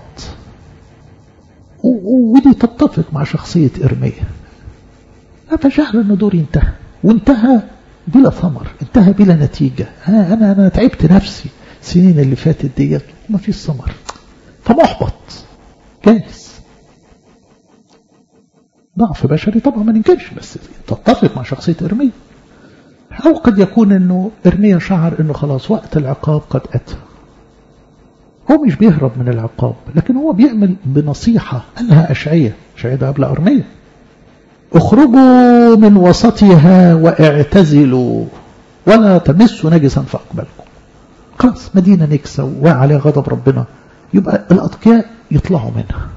ودي تتفق مع شخصيه ارميا فشعر ان دوري انتهى وانتهى بلا ثمر انتهى بلا نتيجه انا انا انا تعبت نفسي السنين اللي فاتت ديت وما فيش ثمر فمحبط جالس ضعف بشري طبعا ما ننكرش بس تتفق مع شخصية إرميا أو قد يكون أنه إرميا شعر أنه خلاص وقت العقاب قد أتى هو مش بيهرب من العقاب لكن هو بيعمل بنصيحة قالها أشعية أشعية ده قبل أرميا اخرجوا من وسطها واعتزلوا ولا تمسوا نجسا فأقبلكم خلاص مدينة نكسة وعليها غضب ربنا يبقى الأتقياء يطلعوا منها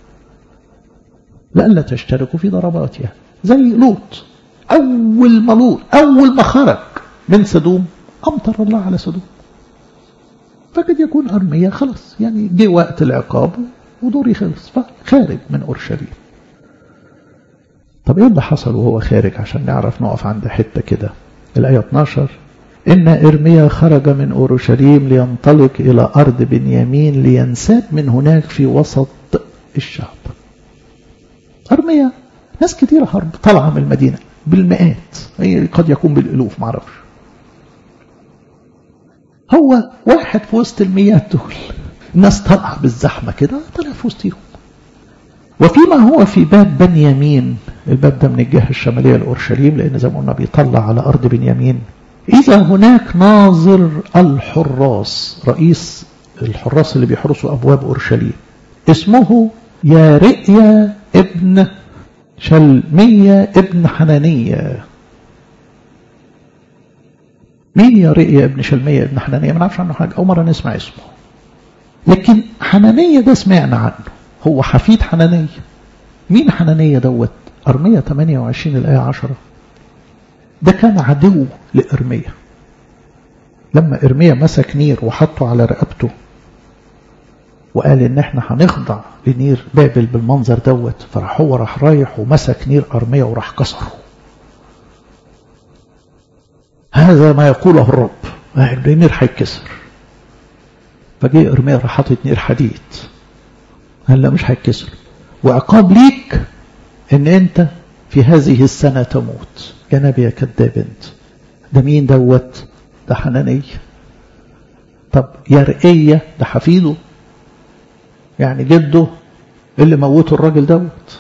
لئلا تشتركوا في ضرباتها زي لوط أول ما لوط أول ما خرج من سدوم أمطر الله على سدوم فقد يكون أرمية خلاص يعني جه وقت العقاب ودوري خلص فخارج من أورشليم طب إيه اللي حصل وهو خارج عشان نعرف نقف عند حتة كده الآية 12 إن إرميا خرج من أورشليم لينطلق إلى أرض بنيامين لينساب من هناك في وسط الشعب أرميا ناس كتيرة حرب طالعة من المدينة بالمئات قد يكون بالألوف معرفش هو واحد في وسط المئات دول الناس طالعة بالزحمة كده طلع في وسطهم وفيما هو في باب بنيامين الباب ده من الجهة الشمالية لأورشليم لأن زي ما قلنا بيطلع على أرض بنيامين إذا هناك ناظر الحراس رئيس الحراس اللي بيحرسوا أبواب أورشليم اسمه يا رئيا ابن شلمية ابن حنانية مين يا رئيا ابن شلمية ابن حنانية ما نعرفش عنه حاجة أول مرة نسمع اسمه لكن حنانية ده سمعنا عنه هو حفيد حنانية مين حنانية دوت أرمية 28 الآية 10 ده كان عدو لإرمية لما إرمية مسك نير وحطه على رقبته وقال ان احنا هنخضع لنير بابل بالمنظر دوت فراح هو راح رايح ومسك نير ارميه وراح كسره هذا ما يقوله الرب النير هيتكسر فجاء ارميه راح حاطط نير حديد قال لا مش هيتكسر وعقاب ليك ان انت في هذه السنة تموت يا نبي يا كذاب انت ده مين دوت ده حنانية طب يا رئية ده حفيده يعني جده اللي موته الراجل دوت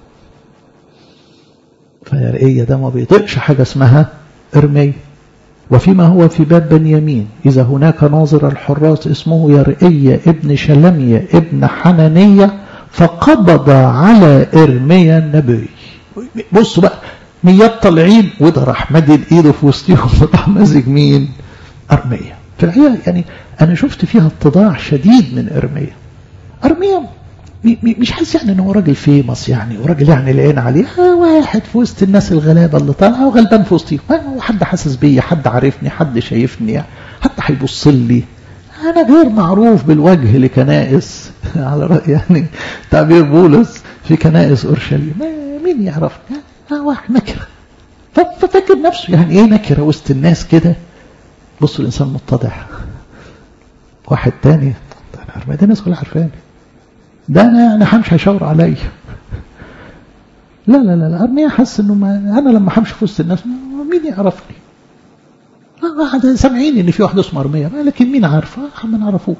فيرقية ده ما بيطيقش حاجة اسمها ارمية وفيما هو في باب بنيامين إذا هناك ناظر الحراس اسمه يرقية ابن شلمية ابن حنانية فقبض على إرميا النبي بصوا بقى ميات طالعين وده راح مدد ايده في وسطهم وراح ماسك مين أرمية في الحقيقة يعني أنا شفت فيها اتضاع شديد من إرميا أرميا مش حاسس يعني ان هو راجل فيمس يعني وراجل يعني العين عليه واحد في وسط الناس الغلابه اللي طالعه وغلبان في وسطيهم حد حاسس بيا حد عارفني حد شايفني حد هيبص لي انا غير معروف بالوجه لكنائس على راي يعني تعبير بولس في كنائس اورشليم مين يعرفني واحد نكره ففكر نفسه يعني ايه نكره وسط الناس كده بصوا الانسان متضح واحد تاني انا ده الناس كلها عارفاني ده انا انا همشي هيشاور عليا لا لا لا لا ارميا حس انه ما انا لما همشي في وسط الناس مين يعرفني واحد سامعين ان في واحد اسمه ارميا لكن مين عارفه ما نعرفوش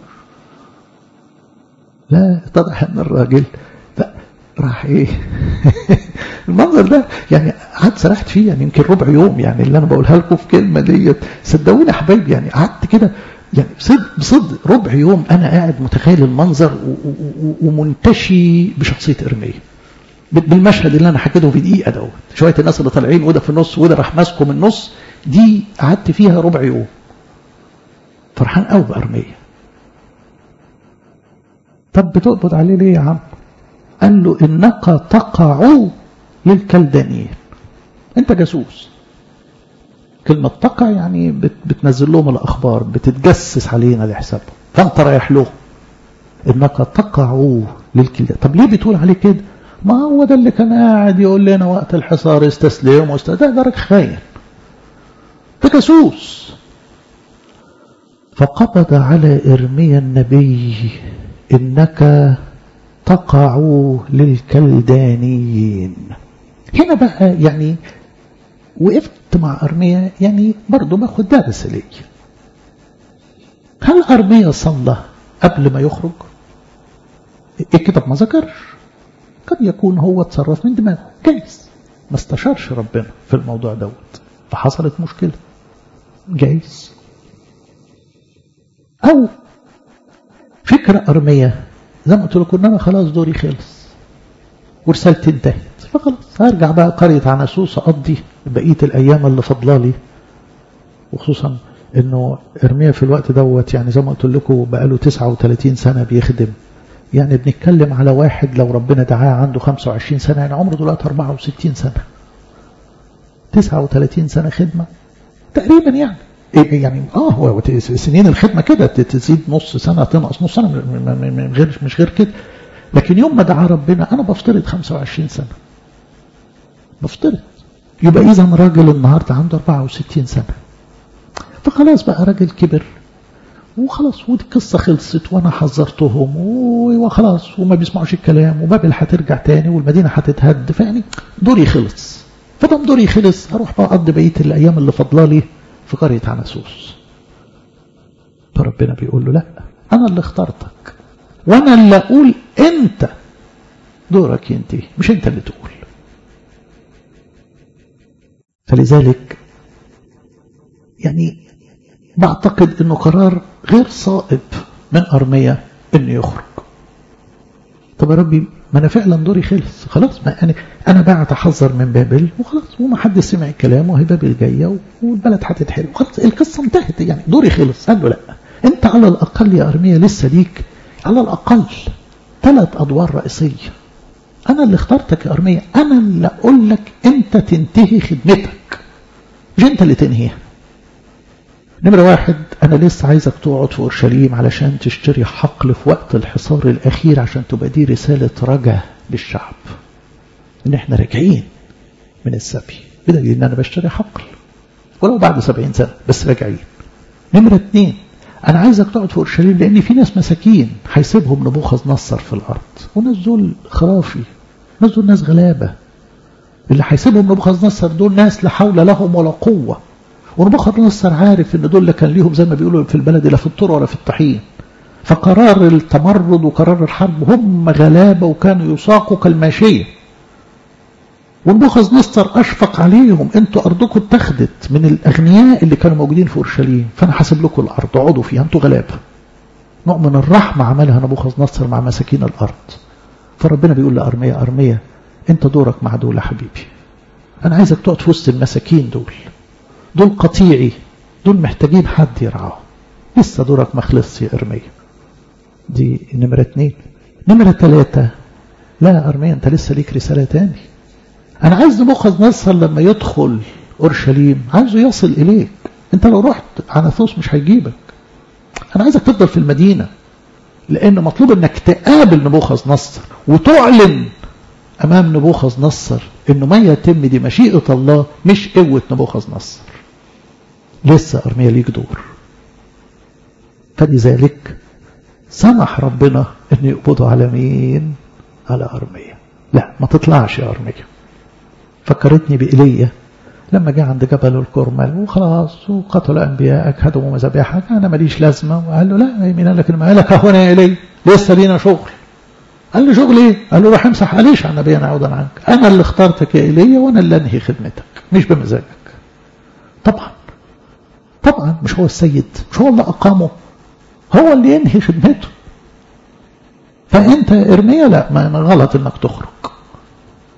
لا اتضح ان الراجل راح ايه المنظر ده يعني قعدت سرحت فيه يعني يمكن ربع يوم يعني اللي انا بقولها لكم في كلمه ديت صدقوني يا حبايبي يعني قعدت كده يعني صدق بصدق ربع يوم انا قاعد متخيل المنظر ومنتشي بشخصيه ارميه بالمشهد اللي انا حكيته في دقيقه دوت شويه الناس اللي طالعين وده في النص وده راح ماسكه من النص دي قعدت فيها ربع يوم فرحان قوي بارميه طب بتقبض عليه ليه يا عم قال له انك تقع للكلدانيين انت جاسوس كلمة تقع يعني بت بتنزل لهم الأخبار بتتجسس علينا لحسابهم فأنت رايح له إنك تقع للكلدان طب ليه بتقول عليه كده ما هو ده اللي كان قاعد يقول لنا وقت الحصار استسلم واستسلم ده راجل خاين ده جاسوس فقبض على إرميا النبي إنك تقع للكلدانيين هنا بقى يعني وقفت مع أرميا يعني برضه باخد درس لي هل أرميا صلى قبل ما يخرج الكتاب ما ذكرش قد يكون هو اتصرف من دماغه جايز ما استشارش ربنا في الموضوع دوت فحصلت مشكلة جايز أو فكرة أرمية زي ما قلت لكم إن أنا خلاص دوري خلص ورسالتي انتهت فخلاص هرجع بقى قرية عناسوس أقضي بقية الأيام اللي فضلالي وخصوصا إنه إرميا في الوقت دوت يعني زي ما قلت لكم بقاله 39 سنة بيخدم يعني بنتكلم على واحد لو ربنا دعاه عنده 25 سنة يعني عمره دلوقتي 64 سنة 39 سنة خدمة تقريبا يعني يعني اه هو سنين الخدمه كده تزيد نص سنه تنقص نص سنه من غير مش غير كده لكن يوم ما دعا ربنا انا بفترض 25 سنه بفترض يبقى اذا راجل النهارده عنده 64 سنه فخلاص بقى راجل كبر وخلاص ودي القصة خلصت وانا حذرتهم وخلاص وما بيسمعوش الكلام وبابل هترجع تاني والمدينة هتتهد فيعني دوري خلص فدام دوري خلص هروح بقى اقضي بقية الايام اللي فاضلالي في قرية عناسوس فربنا بيقول له لا انا اللي اخترتك وانا اللي اقول انت دورك ينتهي مش انت اللي تقول فلذلك يعني بعتقد انه قرار غير صائب من ارميا انه يخرج طب يا ربي ما انا فعلا دوري خلص خلاص ما يعني انا بقى اتحذر من بابل وخلاص وما حد سمع الكلام وهي بابل جايه والبلد هتتحرق وخلاص القصه انتهت يعني دوري خلص قال له لا انت على الاقل يا ارميا لسه ليك على الاقل ثلاث ادوار رئيسيه انا اللي اخترتك يا ارميا انا اللي اقول لك انت تنتهي خدمتك مش انت اللي تنهيها نمرة واحد أنا لسه عايزك تقعد في أورشليم علشان تشتري حقل في وقت الحصار الأخير عشان تبقى دي رسالة رجا للشعب إن إحنا راجعين من السبي بدليل إن أنا بشتري حقل ولو بعد سبعين سنة بس راجعين نمرة اتنين أنا عايزك تقعد في أورشليم لأن في ناس مساكين هيسيبهم نبوخذ نصر في الأرض وناس دول خرافي ناس دول ناس غلابة اللي هيسيبهم نبوخذ نصر دول ناس لا حول لهم ولا قوة ونبوخذ نصر عارف ان دول كان ليهم زي ما بيقولوا في البلد لا في الطر ولا في الطحين فقرار التمرد وقرار الحرب هم غلابة وكانوا يساقوا كالماشية ونبوخذ نصر أشفق عليهم انتوا أرضكم اتخذت من الأغنياء اللي كانوا موجودين في أورشليم فأنا حاسب لكم الأرض اقعدوا فيها انتوا غلابة نوع من الرحمة عملها نبوخذ نصر مع مساكين الأرض فربنا بيقول لأرمية أرمية انت دورك مع دول يا حبيبي أنا عايزك تقعد في وسط المساكين دول دول قطيعي دول محتاجين حد يرعاهم لسه دورك ما خلصش يا ارميا دي نمرة اتنين نمرة تلاتة لا يا ارميا انت لسه ليك رسالة تاني انا عايز نبوخذ نصر لما يدخل اورشليم عايزه يصل اليك انت لو رحت عناثوس مش هيجيبك انا عايزك تفضل في المدينة لان مطلوب انك تقابل نبوخذ نصر وتعلن امام نبوخذ نصر انه ما يتم دي مشيئة الله مش قوة نبوخذ نصر لسه أرميا ليك دور فلذلك سمح ربنا أن يقبضوا على مين على أرميا لا ما تطلعش يا أرميا فكرتني بإيليا لما جاء عند جبل الكرمل وخلاص وقتل أنبياءك هدموا مذابحك أنا ماليش لازمة وقال له لا مين قال لك ما قال لك هنا يا إيليا لسه لينا شغل قال له شغل ايه قال له روح امسح عليش عن نبينا عودا عنك انا اللي اخترتك يا ايليا وانا اللي انهي خدمتك مش بمزاجك طبعا طبعا مش هو السيد مش هو اللي أقامه هو اللي ينهي خدمته فأنت ارميا لا ما غلط انك تخرج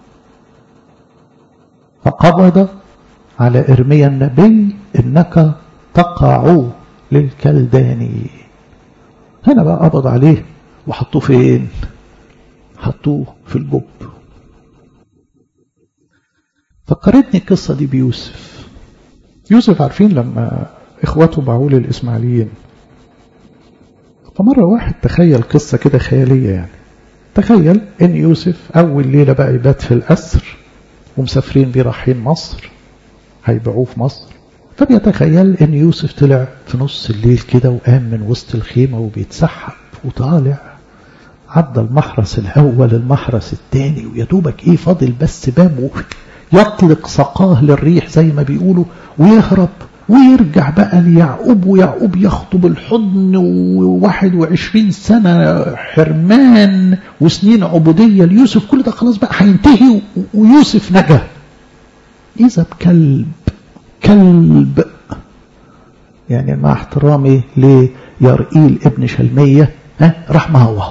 فقبض على إرميا النبي إنك تقع للكلداني هنا بقى قبض عليه وحطوه فين حطوه في الجب فكرتني القصة دي بيوسف يوسف عارفين لما إخواته باعوه للإسماعيليين فمرة واحد تخيل قصة كده خيالية يعني تخيل إن يوسف أول ليلة بقى يبات في الأسر ومسافرين بيه رايحين مصر هيبيعوه في مصر فبيتخيل إن يوسف طلع في نص الليل كده وقام من وسط الخيمة وبيتسحب وطالع عدى المحرس الأول المحرس الثاني ويا دوبك إيه فاضل بس بابه يطلق سقاه للريح زي ما بيقولوا ويهرب ويرجع بقى ليعقوب ويعقوب يخطب الحضن وواحد وعشرين سنة حرمان وسنين عبودية ليوسف كل ده خلاص بقى هينتهي ويوسف نجا إذا بكلب كلب يعني مع احترامي ليرئيل ابن شلمية ها راح مهوهو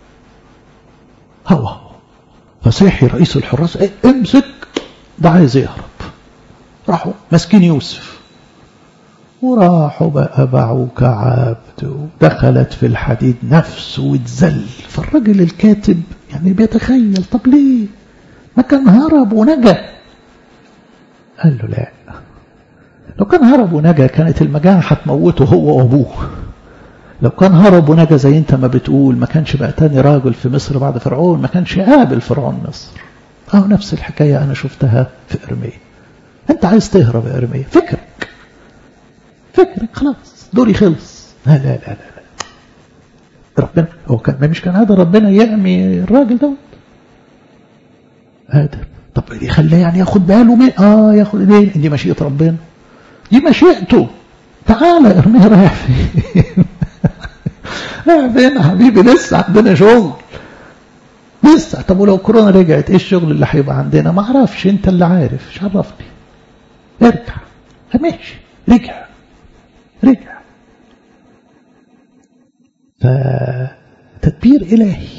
هوهو فصيحي رئيس الحراس ايه امسك ده عايز يهرب راحوا ماسكين يوسف وراحوا بقى باعوا كعبد ودخلت في الحديد نفسه واتذل فالراجل الكاتب يعني بيتخيل طب ليه ما كان هرب ونجا قال له لا لو كان هرب ونجا كانت المجاعة هتموته هو وابوه لو كان هرب ونجا زي انت ما بتقول ما كانش بقى تاني راجل في مصر بعد فرعون ما كانش قابل فرعون مصر اهو نفس الحكاية انا شفتها في ارميا انت عايز تهرب يا ارميا فكرك فكرك خلاص دوري خلص لا لا لا لا, لا. ربنا هو كان ما مش كان هذا ربنا يعمي الراجل دوت قادر طب يخليه يعني ياخد باله من اه ياخد ليه دي مشيئة ربنا دي مشيئته تعالى ارميه رايح فين رايح فين يا حبيبي لسه عندنا شغل لسه طب ولو كورونا رجعت ايه الشغل اللي هيبقى عندنا ما اعرفش انت اللي عارف مش عرفني ارجع ماشي رجع رجع فتدبير إلهي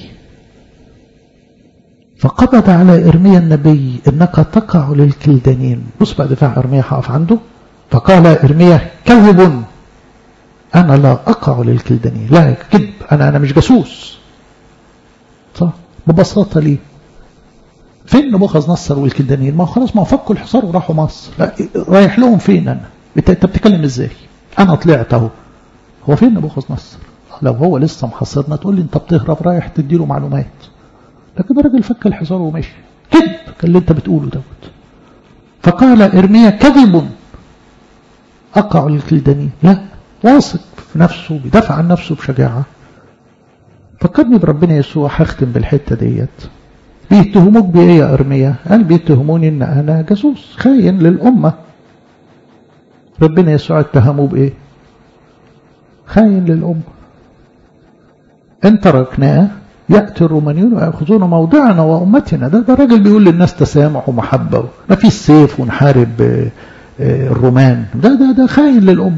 فقبض على إرميا النبي إنك تقع للكلدانين بص بقى دفاع إرميا هقف عنده فقال إرميا كذب أنا لا أقع للكلدانين لا كذب أنا أنا مش جاسوس صح ببساطة ليه فين نبوخذ نصر والكلدانيين ما خلاص ما فكوا الحصار وراحوا مصر رايح لهم فين أنا انت بتتكلم ازاي انا طلعت اهو هو فين نبوخذ نصر لو هو لسه محصرنا تقول لي انت بتهرب رايح تديله معلومات لكن الراجل فك الحصار ومشي كذب كان اللي انت بتقوله دوت فقال ارميا كذب اقع للكلدانيين لا واثق في نفسه بيدافع عن نفسه بشجاعه فكرني بربنا يسوع هختم بالحته ديت بيتهموك بايه يا ارميا قال بيتهموني ان انا جاسوس خاين للامه ربنا يسوع اتهموه بايه خاين للامه ان تركناه ياتي الرومانيون وياخذون موضعنا وامتنا ده ده راجل بيقول للناس تسامح ومحبه ما فيش سيف ونحارب الرومان ده ده ده خاين للامه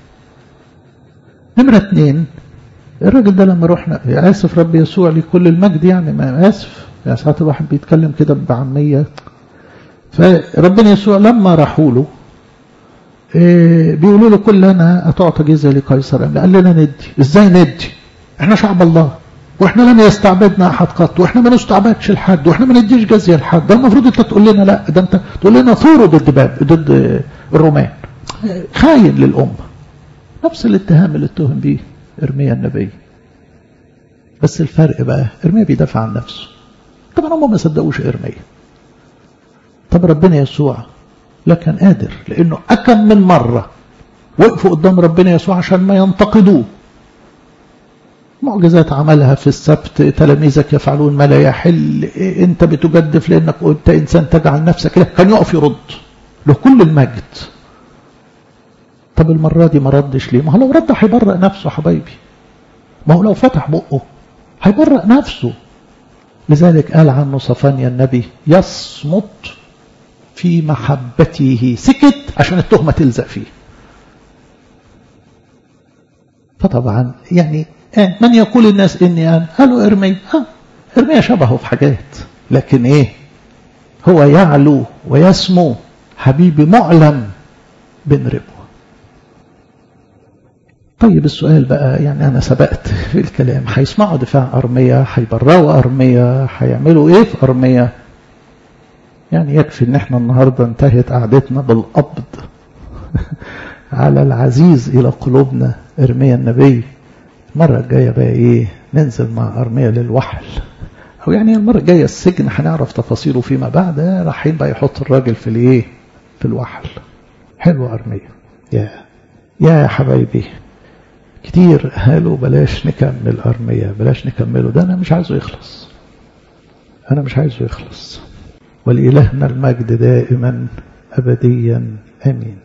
نمره اثنين الراجل ده لما رحنا اسف رب يسوع لكل المجد يعني ما اسف يعني ساعات الواحد بيتكلم كده بعاميه فربنا يسوع لما راحوا له إيه بيقولوا له كلنا هتعطى جزيه لقيصر قال لنا ندي ازاي ندي احنا شعب الله واحنا لم يستعبدنا احد قط واحنا ما نستعبدش لحد واحنا ما نديش جزيه لحد ده المفروض انت تقول لنا لا ده انت تقول لنا ثوروا ضد باب ضد الرومان خاين للامه نفس الاتهام اللي اتهم بيه ارميا النبي بس الفرق بقى ارميا بيدافع عن نفسه طبعا هم ما صدقوش ارميا طب ربنا يسوع لا كان قادر لانه اكم من مره وقفوا قدام ربنا يسوع عشان ما ينتقدوه معجزات عملها في السبت تلاميذك يفعلون ما لا يحل انت بتجدف لانك انت انسان تجعل نفسك كده كان يقف يرد له كل المجد طب المرة دي ما ردش ليه ما هو لو رد هيبرأ نفسه حبايبي ما هو لو فتح بقه هيبرأ نفسه لذلك قال عنه صفانيا النبي يصمت في محبته سكت عشان التهمة تلزق فيه فطبعا يعني من يقول الناس اني انا قالوا ارمي ها ارميا شبهه في حاجات لكن ايه هو يعلو ويسمو حبيبي معلم بين ربوه طيب السؤال بقى يعني أنا سبقت في الكلام هيسمعوا دفاع أرمية هيبرروا أرمية هيعملوا إيه في أرمية يعني يكفي إن إحنا النهاردة انتهت قعدتنا بالقبض على العزيز إلى قلوبنا إرميا النبي المرة الجاية بقى إيه ننزل مع أرمية للوحل أو يعني المرة الجاية السجن هنعرف تفاصيله فيما بعد رايحين بقى يحط الراجل في الإيه في الوحل حلو أرمية يا يا حبايبي كتير قالوا بلاش نكمل أرمية بلاش نكمله ده أنا مش عايزه يخلص أنا مش عايزه يخلص ولإلهنا المجد دائما أبديا آمين